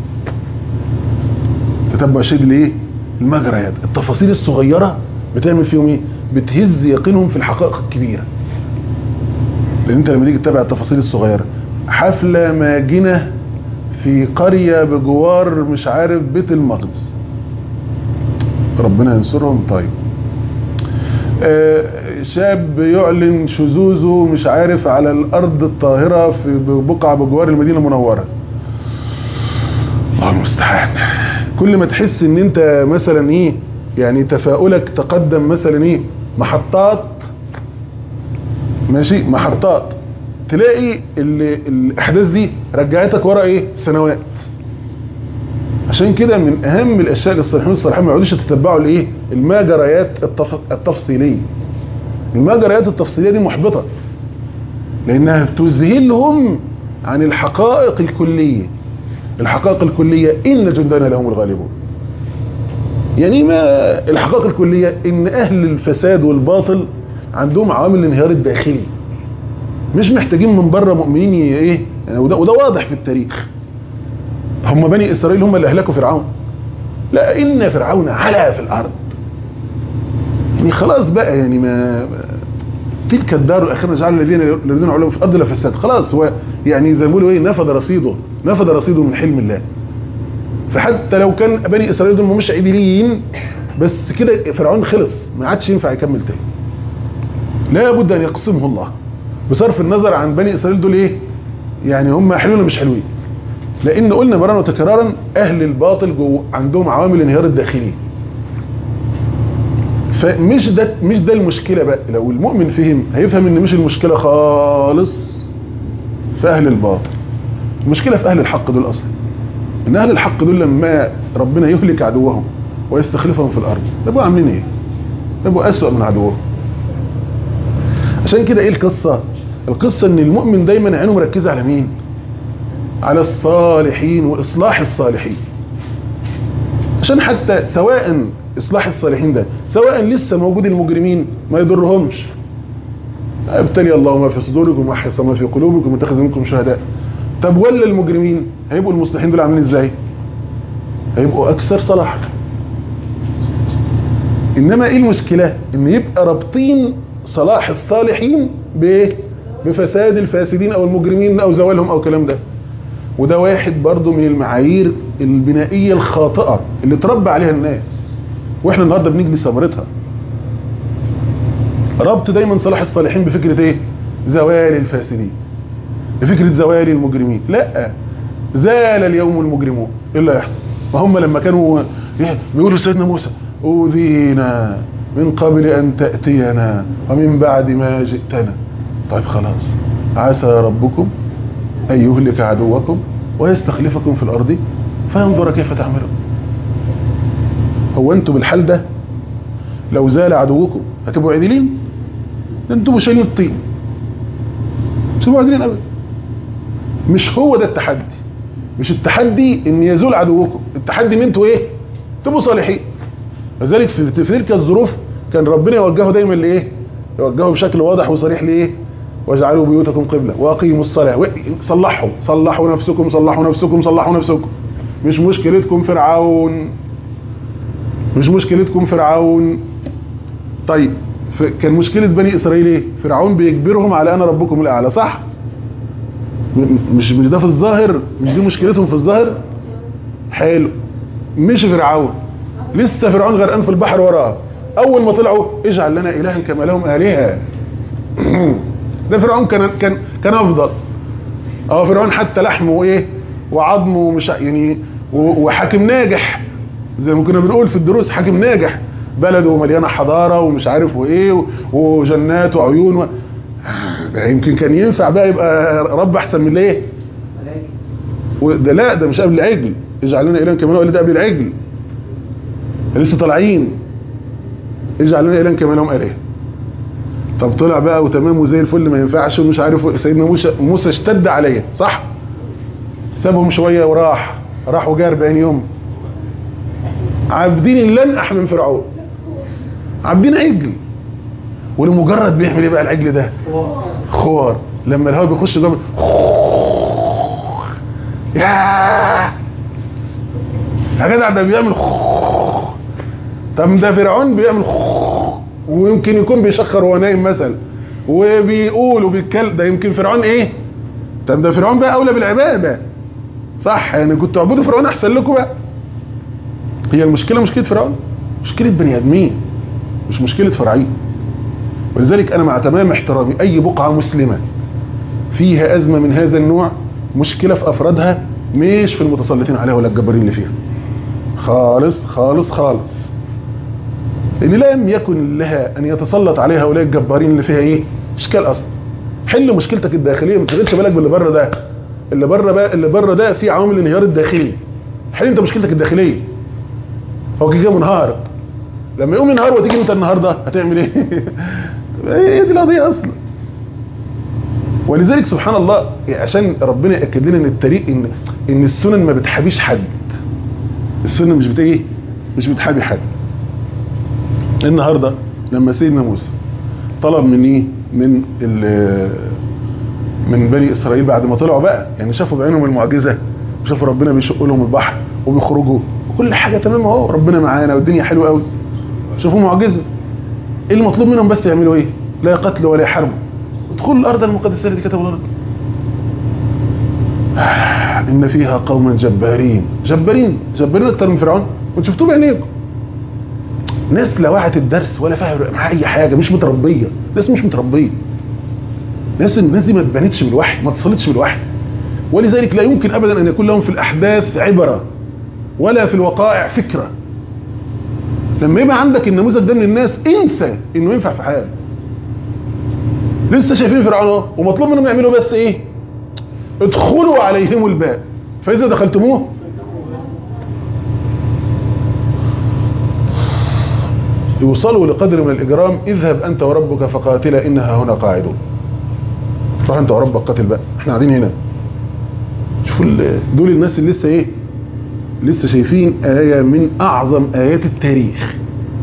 S2: تتبع شديد لايه المجريات التفاصيل الصغيرة بتعمل فيهم ايه بتهز يقينهم في الحقائق الكبيرة لان انت لما تيجي تتابع التفاصيل الصغيرة حفلة ماجنة في قرية بجوار مش عارف بيت المقدس ربنا ينصرهم طيب آه شاب يعلن شذوذه مش عارف على الارض الطاهرة في بقعة بجوار المدينة المنورة الله المستعان كل ما تحس ان انت مثلا ايه يعني تفاؤلك تقدم مثلا ايه محطات ماشي محطات تلاقي الاحداث دي رجعتك ورا ايه سنوات عشان كده من اهم الاشياء للصالحين الصالحين ما يقعدوش يتتبعوا الايه المجريات التف... التفصيليه المجريات التفصيليه دي محبطه لانها بتذهلهم عن الحقائق الكليه الحقائق الكليه ان جندنا لهم الغالبون يعني ما الحقائق الكليه ان اهل الفساد والباطل عندهم عوامل الانهيار الداخلي مش محتاجين من بره مؤمنين ايه يعني وده, وده واضح في التاريخ هم بني اسرائيل هم اللي اهلكوا فرعون لا ان فرعون علا في الارض يعني خلاص بقى يعني ما تلك الدار الاخيره جعل الذين يريدون علوم في الارض لفساد خلاص هو يعني زي ما بيقولوا ايه نفذ رصيده نفذ رصيده من حلم الله فحتى لو كان بني اسرائيل دول مش عدلين بس كده فرعون خلص ما عادش ينفع يكمل تاني لا بد ان يقسمه الله بصرف النظر عن بني اسرائيل دول ايه يعني هم حلوين ولا مش حلوين لان قلنا مرارا وتكرارا اهل الباطل جو عندهم عوامل الانهيار الداخلي فمش ده مش ده المشكله بقى لو المؤمن فهم هيفهم ان مش المشكله خالص في اهل الباطل المشكله في اهل الحق دول اصلا ان اهل الحق دول لما ربنا يهلك عدوهم ويستخلفهم في الارض يبقوا عاملين ايه يبقوا اسوأ من عدوهم عشان كده ايه القصة القصة ان المؤمن دايما عينه مركزة على مين على الصالحين واصلاح الصالحين عشان حتى سواء اصلاح الصالحين ده سواء لسه موجود المجرمين ما يضرهمش ابتلي الله ما في صدوركم واحس ما في قلوبكم واتخذ منكم شهداء طب ولا المجرمين هيبقوا المصلحين دول عاملين ازاي هيبقوا اكثر صلاح انما ايه المشكله ان يبقى رابطين صلاح الصالحين بايه بفساد الفاسدين او المجرمين او زوالهم او الكلام ده وده واحد برضو من المعايير البنائيه الخاطئه اللي تربى عليها الناس واحنا النهارده بنجلي ثمرتها ربط دايما صلاح الصالحين بفكره ايه زوال الفاسدين بفكره زوال المجرمين لا زال اليوم المجرمون ايه اللي هيحصل ما هم لما كانوا بيقولوا سيدنا موسى اوذينا من قبل ان تاتينا ومن بعد ما جئتنا طيب خلاص عسى ربكم ان يهلك عدوكم ويستخلفكم في الارض فينظر كيف تعملون هو انتوا بالحال ده لو زال عدوكم هتبقوا عدلين ده انتوا شايلين الطين مش هتبقوا عدلين ابدا مش هو ده التحدي مش التحدي ان يزول عدوكم التحدي ان انتوا ايه تبقوا صالحين لذلك في في تلك الظروف كان ربنا يوجهه دايما لايه يوجهه بشكل واضح وصريح لايه واجعلوا بيوتكم قبلة واقيموا الصلاة صلحوا صلحوا نفسكم صلحوا نفسكم صلحوا نفسكم مش مشكلتكم فرعون مش مشكلتكم فرعون طيب كان مشكلة بني إسرائيل ايه فرعون بيجبرهم على أنا ربكم الأعلى صح مش مش ده في الظاهر مش دي مشكلتهم في الظاهر حلو مش فرعون لسه فرعون غرقان في البحر وراه اول ما طلعوا اجعل لنا الها كما لهم الهه ده فرعون كان كان كان افضل اه فرعون حتى لحمه وايه وعظمه مش يعني وحاكم ناجح زي ما كنا بنقول في الدروس حاكم ناجح بلده مليانه حضاره ومش عارف وايه وجنات وعيون و... يمكن كان ينفع بقى يبقى رب احسن من ايه ده لا ده مش قبل العجل اجعل لنا الها كما لهم ده قبل العجل لسه طالعين اجعل لنا الها كما لهم اله طب طلع بقى وتمام وزي الفل ما ينفعش ومش عارف سيدنا موسى موسى اشتد عليه صح سابهم شويه وراح راح وجا 40 يوم عابدين اللنقح من فرعون عابدين عجل ولمجرد بيعمل ايه بقى العجل ده خوار لما الهواء بيخش جوه يا يا جدع ده بيعمل طب ده فرعون بيعمل ويمكن يكون بيشخر وهو نايم مثلا وبيقول وبيتكلم ده يمكن فرعون ايه طب ده فرعون بقى اولى بالعباده صح يعني كنتوا تعبدوا فرعون احسن لكم بقى هي المشكله مشكله فرعون مشكله بني ادمين مش مشكله فرعين ولذلك انا مع تمام احترامي اي بقعه مسلمه فيها ازمه من هذا النوع مشكله في افرادها مش في المتسلطين عليها ولا الجبارين اللي فيها خالص خالص خالص لان لم يكن لها ان يتسلط عليها هؤلاء الجبارين اللي فيها ايه اشكال اصلا حل مشكلتك الداخليه ما تشغلش بالك باللي بره ده اللي بره بقى اللي بره ده فيه عوامل الانهيار الداخلي حل انت مشكلتك الداخليه هو كده منهار لما يقوم ينهار وتيجي انت النهارده هتعمل ايه هي دي القضيه اصلا ولذلك سبحان الله عشان ربنا ياكد لنا ان الطريق ان ان السنن ما بتحابيش حد السنن مش بت ايه مش بتحابي حد النهارده لما سيدنا موسى طلب من ايه من من بني اسرائيل بعد ما طلعوا بقى يعني شافوا بعينهم المعجزه وشافوا ربنا بيشق لهم البحر وبيخرجوا كل حاجه تمام اهو ربنا معانا والدنيا حلوه قوي شافوا معجزه ايه المطلوب منهم بس يعملوا ايه لا قتل ولا حرب ادخلوا الارض المقدسه التي كتب الارض ان فيها قوما جبارين جبارين جبارين اكتر من فرعون وانتوا شفتوه بعينيكم ناس لا وعت الدرس ولا فاهم معاها اي حاجه مش متربيه ناس مش متربيه ناس الناس دي ما اتبنتش بالوحي ما اتصلتش بالوحي ولذلك لا يمكن ابدا ان يكون لهم في الاحداث عبره ولا في الوقائع فكره لما يبقى عندك النموذج ده من الناس انسى انه ينفع في حاجه لسه شايفين فرعون ومطلوب منهم يعملوا بس ايه ادخلوا عليهم الباب فاذا دخلتموه يوصلوا لقدر من الاجرام اذهب انت وربك فقاتلا انها هنا قاعدون روح انت وربك قاتل بقى احنا قاعدين هنا شوفوا دول الناس اللي لسه ايه لسه شايفين آية من أعظم آيات التاريخ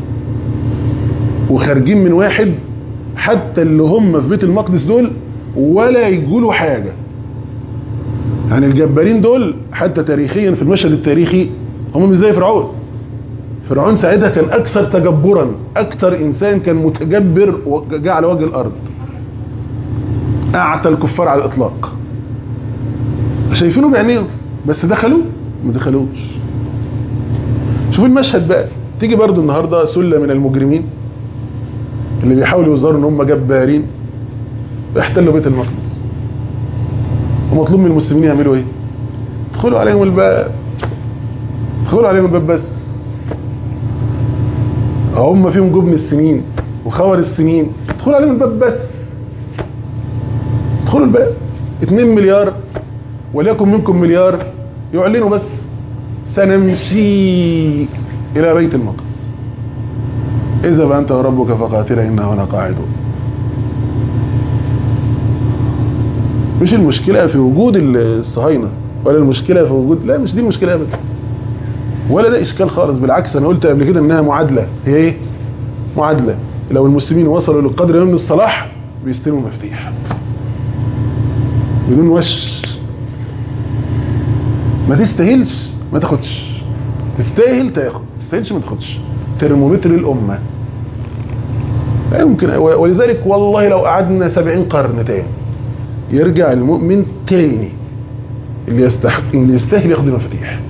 S2: وخارجين من واحد حتى اللي هم في بيت المقدس دول ولا يقولوا حاجة يعني الجبارين دول حتى تاريخيا في المشهد التاريخي هم مش زي فرعون فرعون ساعتها كان اكثر تجبرا اكثر انسان كان متجبر وجاء على وجه الارض اعتى الكفار على الاطلاق شايفينه بعينيهم بس دخلوا ما دخلوش شوف المشهد بقى تيجي برضو النهارده سله من المجرمين اللي بيحاولوا يظهروا ان هم جبارين يحتلوا بيت المقدس ومطلوب من المسلمين يعملوا ايه ادخلوا عليهم الباب ادخلوا عليهم الباب بس هم فيهم جبن السنين وخور السنين ادخلوا عليهم الباب بس ادخلوا الباب 2 مليار وليكن منكم مليار يعلنوا بس سنمشي الى بيت المقدس اذهب انت وربك فقاتلا انا هنا قاعدون مش المشكلة في وجود الصهاينة ولا المشكلة في وجود لا مش دي المشكلة ابدا ولا ده اشكال خالص بالعكس انا قلت قبل كده انها معادلة هي ايه معادلة لو المسلمين وصلوا للقدر من الصلاح بيستلموا مفاتيح بدون وش ما تستاهلش ما تاخدش تستاهل تاخد تستاهلش ما تاخدش ترمومتر الامه لا يمكن ولذلك والله لو قعدنا سبعين قرن تاني يرجع المؤمن تاني اللي يستحق اللي يستاهل ياخد المفاتيح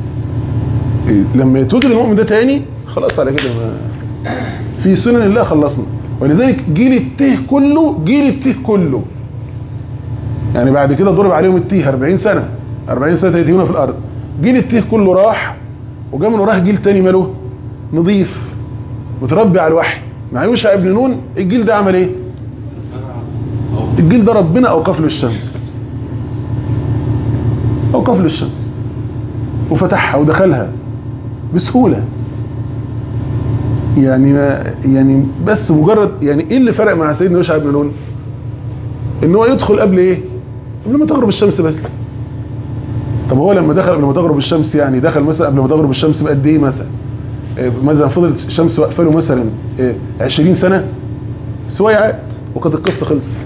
S2: لما يتوجد المؤمن ده تاني خلاص على كده ما في سنن الله خلصنا ولذلك جيل التيه كله جيل التيه كله يعني بعد كده ضرب عليهم التيه 40 سنه 40 سنه يتيهون في الارض جيل التيه كله راح وجا من وراه جيل تاني ماله نظيف متربي على الوحي مع يوشع ابن نون الجيل ده عمل ايه الجيل ده ربنا اوقف له الشمس اوقف له الشمس وفتحها ودخلها بسهولة يعني ما يعني بس مجرد يعني ايه اللي فرق مع سيدنا يوشع بن نون ان هو يدخل قبل ايه قبل ما تغرب الشمس بس طب هو لما دخل قبل ما تغرب الشمس يعني دخل مثلا قبل ما تغرب الشمس بقد ايه مثلا مثلا فضلت الشمس واقفه له مثلا 20 سنه سويعات وكانت القصه خلصت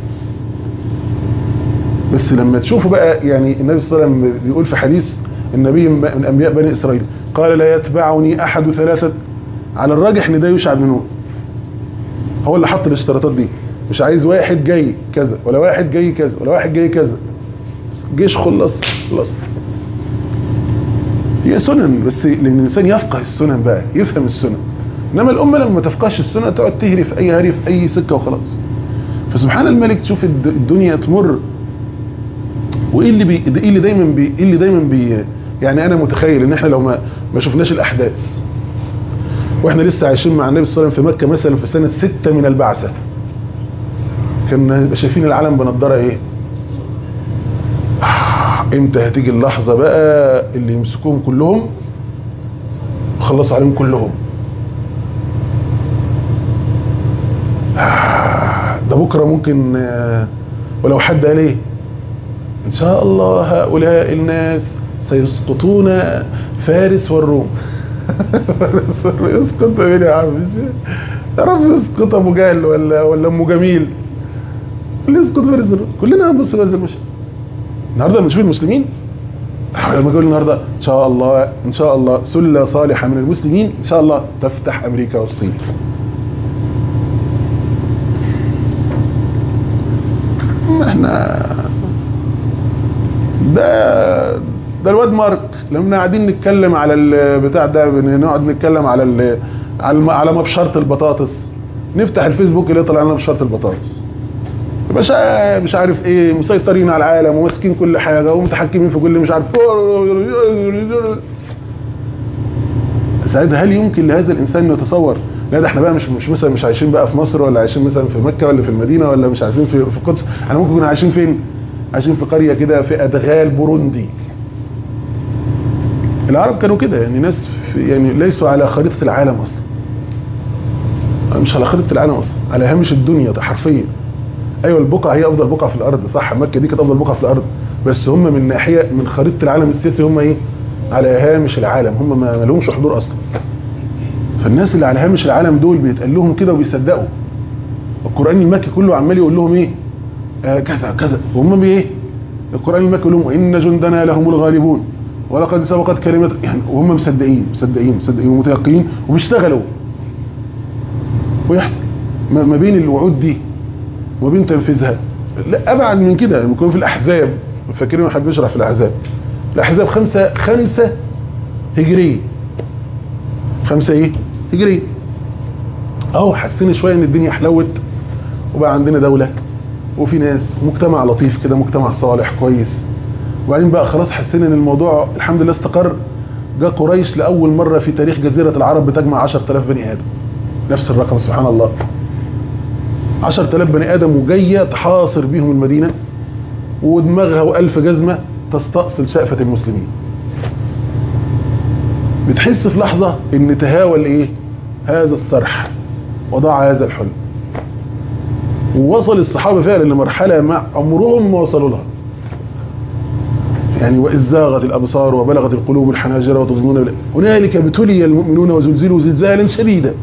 S2: بس لما تشوفوا بقى يعني النبي صلى الله عليه وسلم بيقول في حديث النبي من انبياء بني اسرائيل قال لا يتبعني احد ثلاثه على الراجح ان ده يوشع بن نون هو اللي حط الاشتراطات دي مش عايز واحد جاي كذا ولا واحد جاي كذا ولا واحد جاي كذا جيش خلص خلص هي سنن بس لان الانسان يفقه السنن بقى يفهم السنن انما الامه لما ما تفقهش السنن تقعد تهري في اي هري في اي سكه وخلاص فسبحان الملك تشوف الدنيا تمر وايه اللي بي ايه اللي دايما بي ايه اللي دايما بي يعني انا متخيل ان احنا لو ما ما شفناش الاحداث واحنا لسه عايشين مع النبي صلى الله عليه وسلم في مكه مثلا في سنه ستة من البعثه كنا شايفين العالم بنضاره ايه امتى هتيجي اللحظه بقى اللي يمسكوهم كلهم خلصوا عليهم كلهم ده بكره ممكن ولو حد قال ايه ان شاء الله هؤلاء الناس سيسقطون فارس والروم يسقط مين يا عم يا رب يسقط ابو جهل ولا ولا ام جميل اللي يسقط فارس والروم كلنا هنبص في هذا المشهد النهارده لما نشوف المسلمين لما يقول النهارده ان شاء الله ان شاء الله سله صالحه من المسلمين ان شاء الله تفتح امريكا والصين احنا ده ده الواد مارك لما قاعدين نتكلم على البتاع ده نقعد نتكلم على ال على على مبشره البطاطس نفتح الفيسبوك اللي يطلع لنا مبشره البطاطس يا باشا مش عارف ايه مسيطرين على العالم وماسكين كل حاجه ومتحكمين في كل مش عارف ساعتها هل يمكن لهذا الانسان انه يتصور لا ده احنا بقى مش مش مثلا مش عايشين بقى في مصر ولا عايشين مثلا في مكه ولا في المدينه ولا مش عايشين في في القدس احنا ممكن نكون عايشين فين عايشين في قريه كده في ادغال بوروندي العرب كانوا كده يعني ناس يعني ليسوا على خريطه العالم اصلا مش على خريطه العالم اصلا على هامش الدنيا حرفيا ايوه البقعه هي افضل بقعه في الارض صح مكه دي كانت افضل بقعه في الارض بس هم من ناحيه من خريطه العالم السياسي هم ايه على هامش العالم هم ما لهمش حضور اصلا فالناس اللي على هامش العالم دول بيتقال لهم كده وبيصدقوا القران المكي كله عمال يقول لهم ايه آه كذا كذا وهم بايه القران المكي يقول لهم ان جندنا لهم الغالبون ولقد سبقت كلمة يعني وهم مصدقين مصدقين مصدقين ومتيقنين وبيشتغلوا ويحصل ما ما بين الوعود دي وما بين تنفيذها لا ابعد من كده يكون في الاحزاب فاكرين حد بيشرح في الاحزاب الاحزاب خمسة خمسة هجرية خمسة ايه هجرية اهو حسينا شوية ان الدنيا حلوت وبقى عندنا دولة وفي ناس مجتمع لطيف كده مجتمع صالح كويس وبعدين بقى خلاص حسينا ان الموضوع الحمد لله استقر جاء قريش لأول مرة في تاريخ جزيرة العرب بتجمع 10000 بني آدم نفس الرقم سبحان الله 10000 بني آدم وجاية تحاصر بيهم المدينة ودماغها وألف جزمة تستأصل شأفة المسلمين بتحس في لحظة ان تهاول ايه هذا الصرح وضاع هذا الحلم ووصل الصحابة فعلا لمرحلة ما عمرهم ما وصلوا لها يعني وإذ زاغت الأبصار وبلغت القلوب الحناجر وتظنون بالله هنالك ابتلي المؤمنون وزلزلوا زلزالا شديدا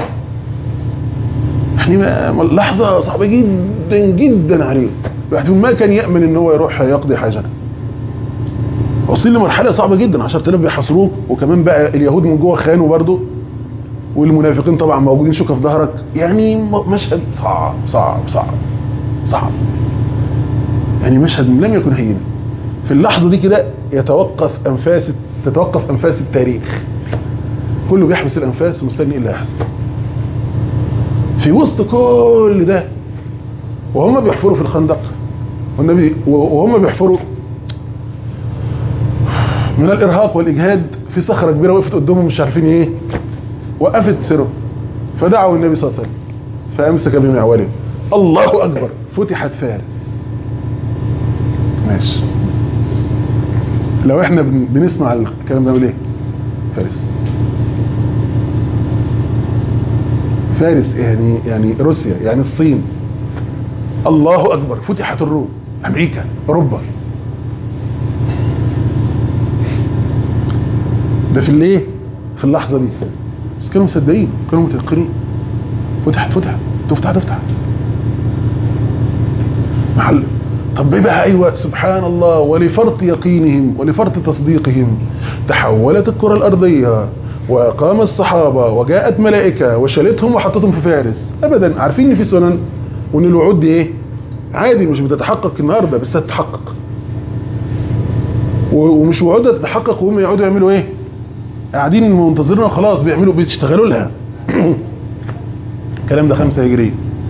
S2: يعني ما لحظة صعبة جدا جدا عليه الواحد ما كان يأمن ان هو يروح يقضي حاجته وصل لمرحلة صعبة جدا 10000 بيحاصروه وكمان بقى اليهود من جوه خانوا برضه والمنافقين طبعا موجودين شوكة في ظهرك يعني مشهد صعب صعب صعب صعب يعني مشهد لم يكن هينا في اللحظة دي كده يتوقف أنفاس تتوقف أنفاس التاريخ كله بيحبس الأنفاس ومستني اللي هيحصل في وسط كل ده وهم بيحفروا في الخندق والنبي وهم بيحفروا من الإرهاق والإجهاد في صخرة كبيرة وقفت قدامهم مش عارفين ايه وقفت سره فدعوا النبي صلى الله عليه وسلم فأمسك بمعوله الله أكبر فتحت فارس ماشي لو احنا بنسمع الكلام ده نقول ايه فارس فارس يعني يعني روسيا يعني الصين الله اكبر فتحت الروم امريكا اوروبا ده في الايه في اللحظه دي بس كانوا مصدقين كانوا متيقنين فتحت فتحت تفتح تفتح محل طب ايه بقى ايوه سبحان الله ولفرط يقينهم ولفرط تصديقهم تحولت الكره الارضيه وقام الصحابه وجاءت ملائكه وشالتهم وحطتهم في فارس ابدا عارفين ان في سنن وان الوعود دي ايه عادي مش بتتحقق النهارده بس هتتحقق ومش وعود تتحقق وهم يقعدوا يعملوا ايه قاعدين منتظرين وخلاص بيعملوا بيشتغلوا لها الكلام ده خمسة هجرية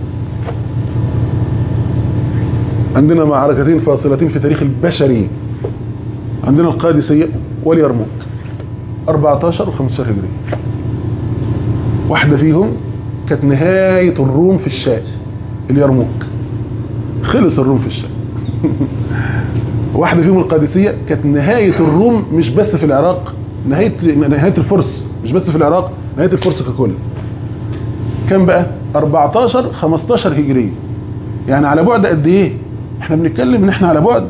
S2: عندنا معركتين فاصلتين في تاريخ البشري عندنا القادسية واليرموك 14 و 15 هجرية واحدة فيهم كانت نهاية الروم في الشام اليرموك خلص الروم في الشام واحدة فيهم القادسية كانت نهاية الروم مش بس في العراق نهاية نهاية الفرس مش بس في العراق نهاية الفرس ككل كم بقى 14 15 هجرية يعني على بعد قد ايه احنا بنتكلم ان احنا على بعد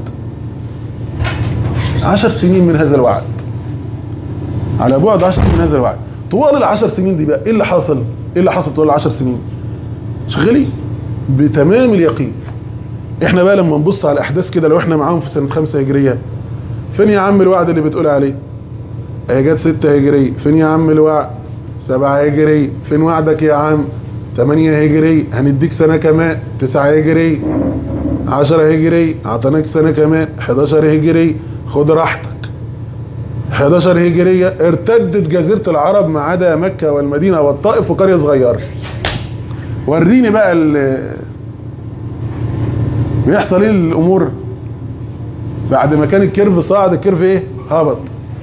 S2: 10 سنين من هذا الوعد على بعد 10 سنين من هذا الوعد طوال العشر سنين دي بقى ايه اللي حصل ايه اللي حصل طوال العشر سنين شغالين بتمام اليقين احنا بقى لما نبص على الاحداث كده لو احنا معاهم في سنة خمسة هجرية فين يا عم الوعد اللي بتقول عليه هي جت ستة هجرية فين يا عم الوعد سبعة هجرية فين وعدك يا عم تمانية هجرية هنديك سنة كمان تسعة هجرية عشرة هجرية اعطيناك سنة كمان 11 هجرية خد راحتك 11 هجرية ارتدت جزيرة العرب ما عدا مكة والمدينة والطائف وقرية صغيرة وريني بقى ال بيحصل ايه الامور بعد ما كان الكيرف صاعد الكيرف ايه هبط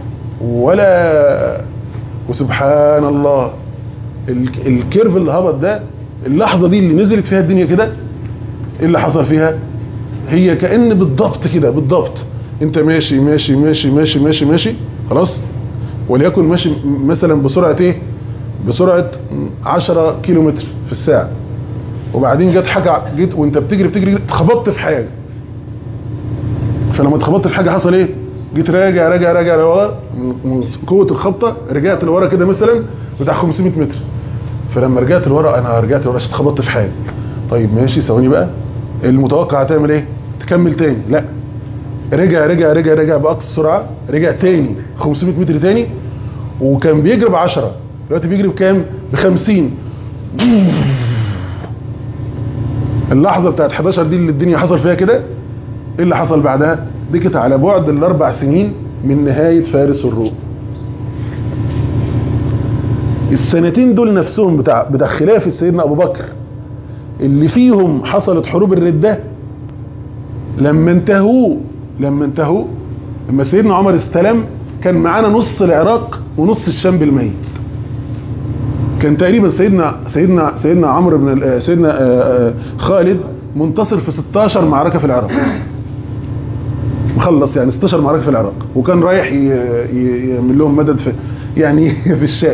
S2: ولا وسبحان الله الكيرف اللي هبط ده اللحظة دي اللي نزلت فيها الدنيا كده ايه اللي حصل فيها هي كأن بالضبط كده بالضبط انت ماشي ماشي ماشي ماشي ماشي ماشي خلاص وليكن ماشي مثلا بسرعة ايه بسرعة 10 كيلو متر في الساعة وبعدين جت حاجة جيت وانت بتجري بتجري اتخبطت في حاجة فلما اتخبطت في حاجة حصل ايه جيت راجع راجع راجع لورا من قوة الخبطة رجعت لورا كده مثلا بتاع 500 متر فلما رجعت لورا انا رجعت لورا عشان اتخبطت في حاجة طيب ماشي ثواني بقى المتوقع هتعمل ايه تكمل تاني لا رجع رجع رجع رجع باقصى سرعه رجع تاني 500 متر تاني وكان بيجري ب 10 دلوقتي بيجري بكام ب 50 اللحظه بتاعت 11 دي اللي الدنيا حصل فيها كده ايه اللي حصل بعدها دي كانت على بعد الاربع سنين من نهايه فارس الروم السنتين دول نفسهم بتاع بتاع خلافه سيدنا ابو بكر اللي فيهم حصلت حروب الرده لما انتهوا لما انتهوا لما سيدنا عمر استلم كان معانا نص العراق ونص الشام بالميت كان تقريبا سيدنا سيدنا سيدنا عمرو بن سيدنا خالد منتصر في 16 معركه في العراق مخلص يعني 16 معركه في العراق وكان رايح يعمل لهم مدد في يعني في الشام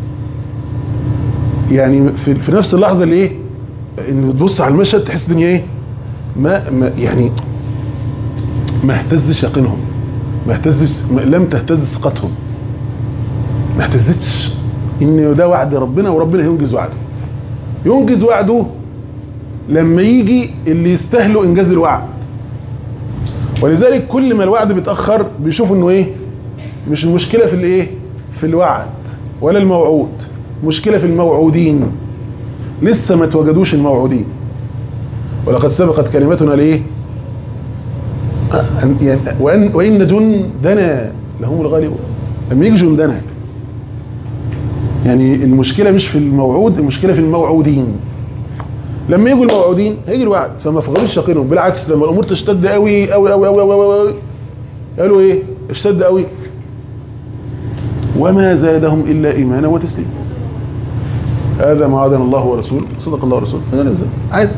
S2: يعني في, في نفس اللحظه اللي ايه ان تبص على المشهد تحس الدنيا ايه ما, ما يعني ما اهتزش يقينهم ما اهتزش لم تهتز ثقتهم ما اهتزتش ان ده وعد ربنا وربنا هينجز وعده ينجز وعده لما يجي اللي يستاهلوا انجاز الوعد ولذلك كل ما الوعد بيتاخر بيشوفوا انه ايه مش المشكله في الايه في الوعد ولا الموعود مشكله في الموعودين لسه ما توجدوش الموعودين ولقد سبقت كلمتنا ليه يعني وأن, وإن جندنا لهم الغالبون لما يجي جندنا يعني المشكلة مش في الموعود المشكلة في الموعودين لما يجوا الموعودين هيجي الوعد فما فقدوش يقينهم بالعكس لما الامور تشتد قوي قوي قوي قوي قوي, قوي قالوا ايه اشتد قوي وما زادهم الا ايمانا وتسليما هذا ما وعدنا الله ورسوله صدق الله ورسوله هذا نزل عادي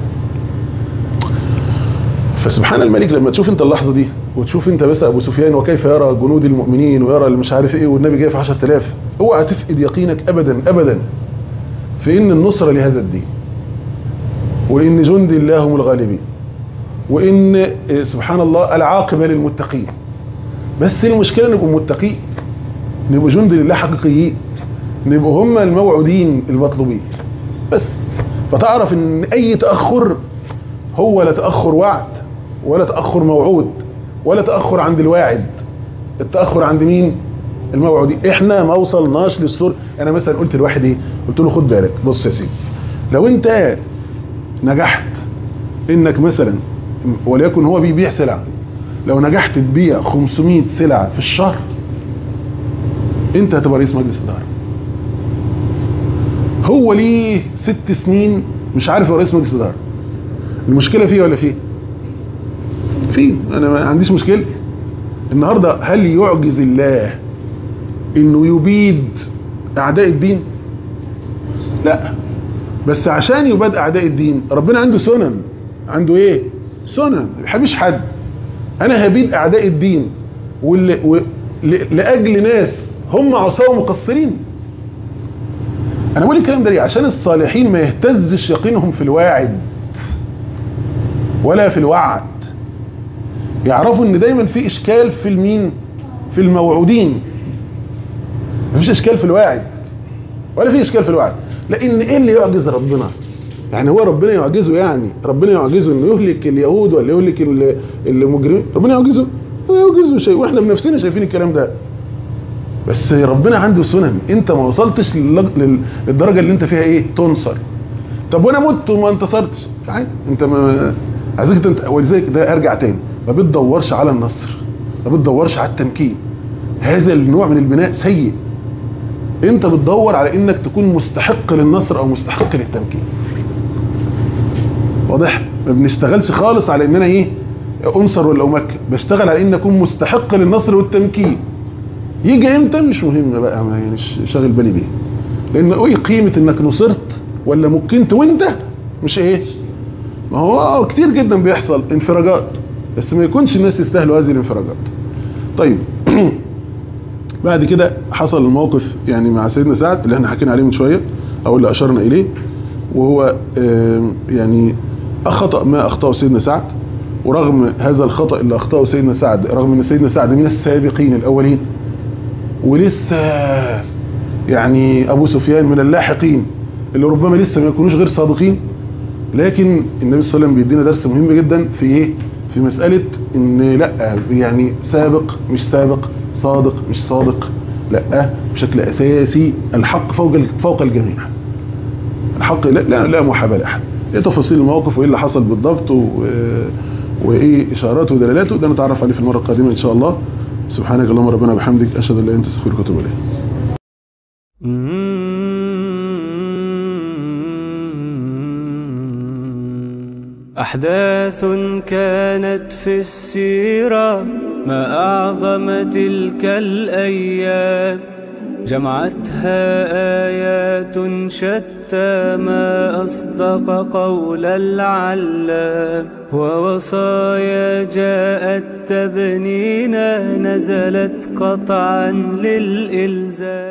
S2: فسبحان الملك لما تشوف انت اللحظه دي وتشوف انت بس ابو سفيان وكيف يرى جنود المؤمنين ويرى اللي مش عارف ايه والنبي جاي في 10000 اوعى تفقد يقينك ابدا ابدا في ان النصره لهذا الدين وان جند الله هم الغالبين وان سبحان الله العاقبه للمتقين بس المشكله نبقوا متقين نبقوا جند لله حقيقيين نبقوا هم الموعودين المطلوبين بس فتعرف ان اي تاخر هو لا تاخر وعد ولا تاخر موعود ولا تاخر عند الواعد التاخر عند مين الموعودين احنا ما وصلناش للسور انا مثلا قلت لواحد ايه قلت له خد بالك بص يا سيدي لو انت نجحت انك مثلا وليكن هو بيبيع سلعه لو نجحت تبيع 500 سلعه في الشهر انت هتبقى رئيس مجلس اداره هو ليه ست سنين مش عارف هو رئيس مجلس اداره المشكله فيه ولا فيه فيه انا ما عنديش مشكله النهارده هل يعجز الله انه يبيد اعداء الدين لا بس عشان يباد اعداء الدين ربنا عنده سنن عنده ايه سنن ما بيحبش حد انا هبيد اعداء الدين واللي و... لاجل ناس هم عصاه مقصرين انا بقول الكلام ده ليه عشان الصالحين ما يهتزش يقينهم في الواعد ولا في الوعد يعرفوا ان دايما في اشكال في المين في الموعودين مفيش اشكال في الواعد ولا في اشكال في الوعد لان ايه اللي يعجز ربنا يعني هو ربنا يعجزه يعني ربنا يعجزه انه يهلك اليهود ولا يهلك المجرمين ربنا يعجزه ما يعجزه شيء واحنا بنفسنا شايفين الكلام ده بس ربنا عنده سنن انت ما وصلتش للدرجه اللي انت فيها ايه تنصر طب وانا مت وما انتصرتش عادي انت ما عايزك انت ولذلك ده ارجع تاني ما بتدورش على النصر ما بتدورش على التمكين هذا النوع من البناء سيء انت بتدور على انك تكون مستحق للنصر او مستحق للتمكين واضح ما بنشتغلش خالص على ان انا ايه انصر ولا امكن بشتغل على ان اكون مستحق للنصر والتمكين يجي امتى مش مهم بقى ما يعني شاغل بالي بيه لان ايه قيمه انك نصرت ولا مكنت وانت مش ايه ما هو كتير جدا بيحصل انفراجات بس ما يكونش الناس يستاهلوا هذه الانفراجات طيب بعد كده حصل الموقف يعني مع سيدنا سعد اللي احنا حكينا عليه من شويه او اللي اشرنا اليه وهو يعني اخطا ما اخطاه سيدنا سعد ورغم هذا الخطا اللي اخطاه سيدنا سعد رغم ان سيدنا سعد من السابقين الاولين ولسه يعني ابو سفيان من اللاحقين اللي ربما لسه ما يكونوش غير صادقين لكن النبي صلى الله عليه وسلم بيدينا درس مهم جدا في ايه في مسألة ان لا يعني سابق مش سابق صادق مش صادق لا بشكل اساسي الحق فوق فوق الجميع الحق لا لا, لا محاباه لاحد ايه تفاصيل الموقف وايه اللي حصل بالضبط و... وايه اشاراته ودلالته ده نتعرف عليه في المره القادمه ان شاء الله سبحانك اللهم ربنا وبحمدك اشهد ان لا اله الا انت استغفرك واتوب اليك
S1: أحداث كانت في السيرة ما أعظم تلك الأيام جمعتها آيات شتى ما أصدق قول العلام ووصايا جاءت تبنينا نزلت قطعا للإلزام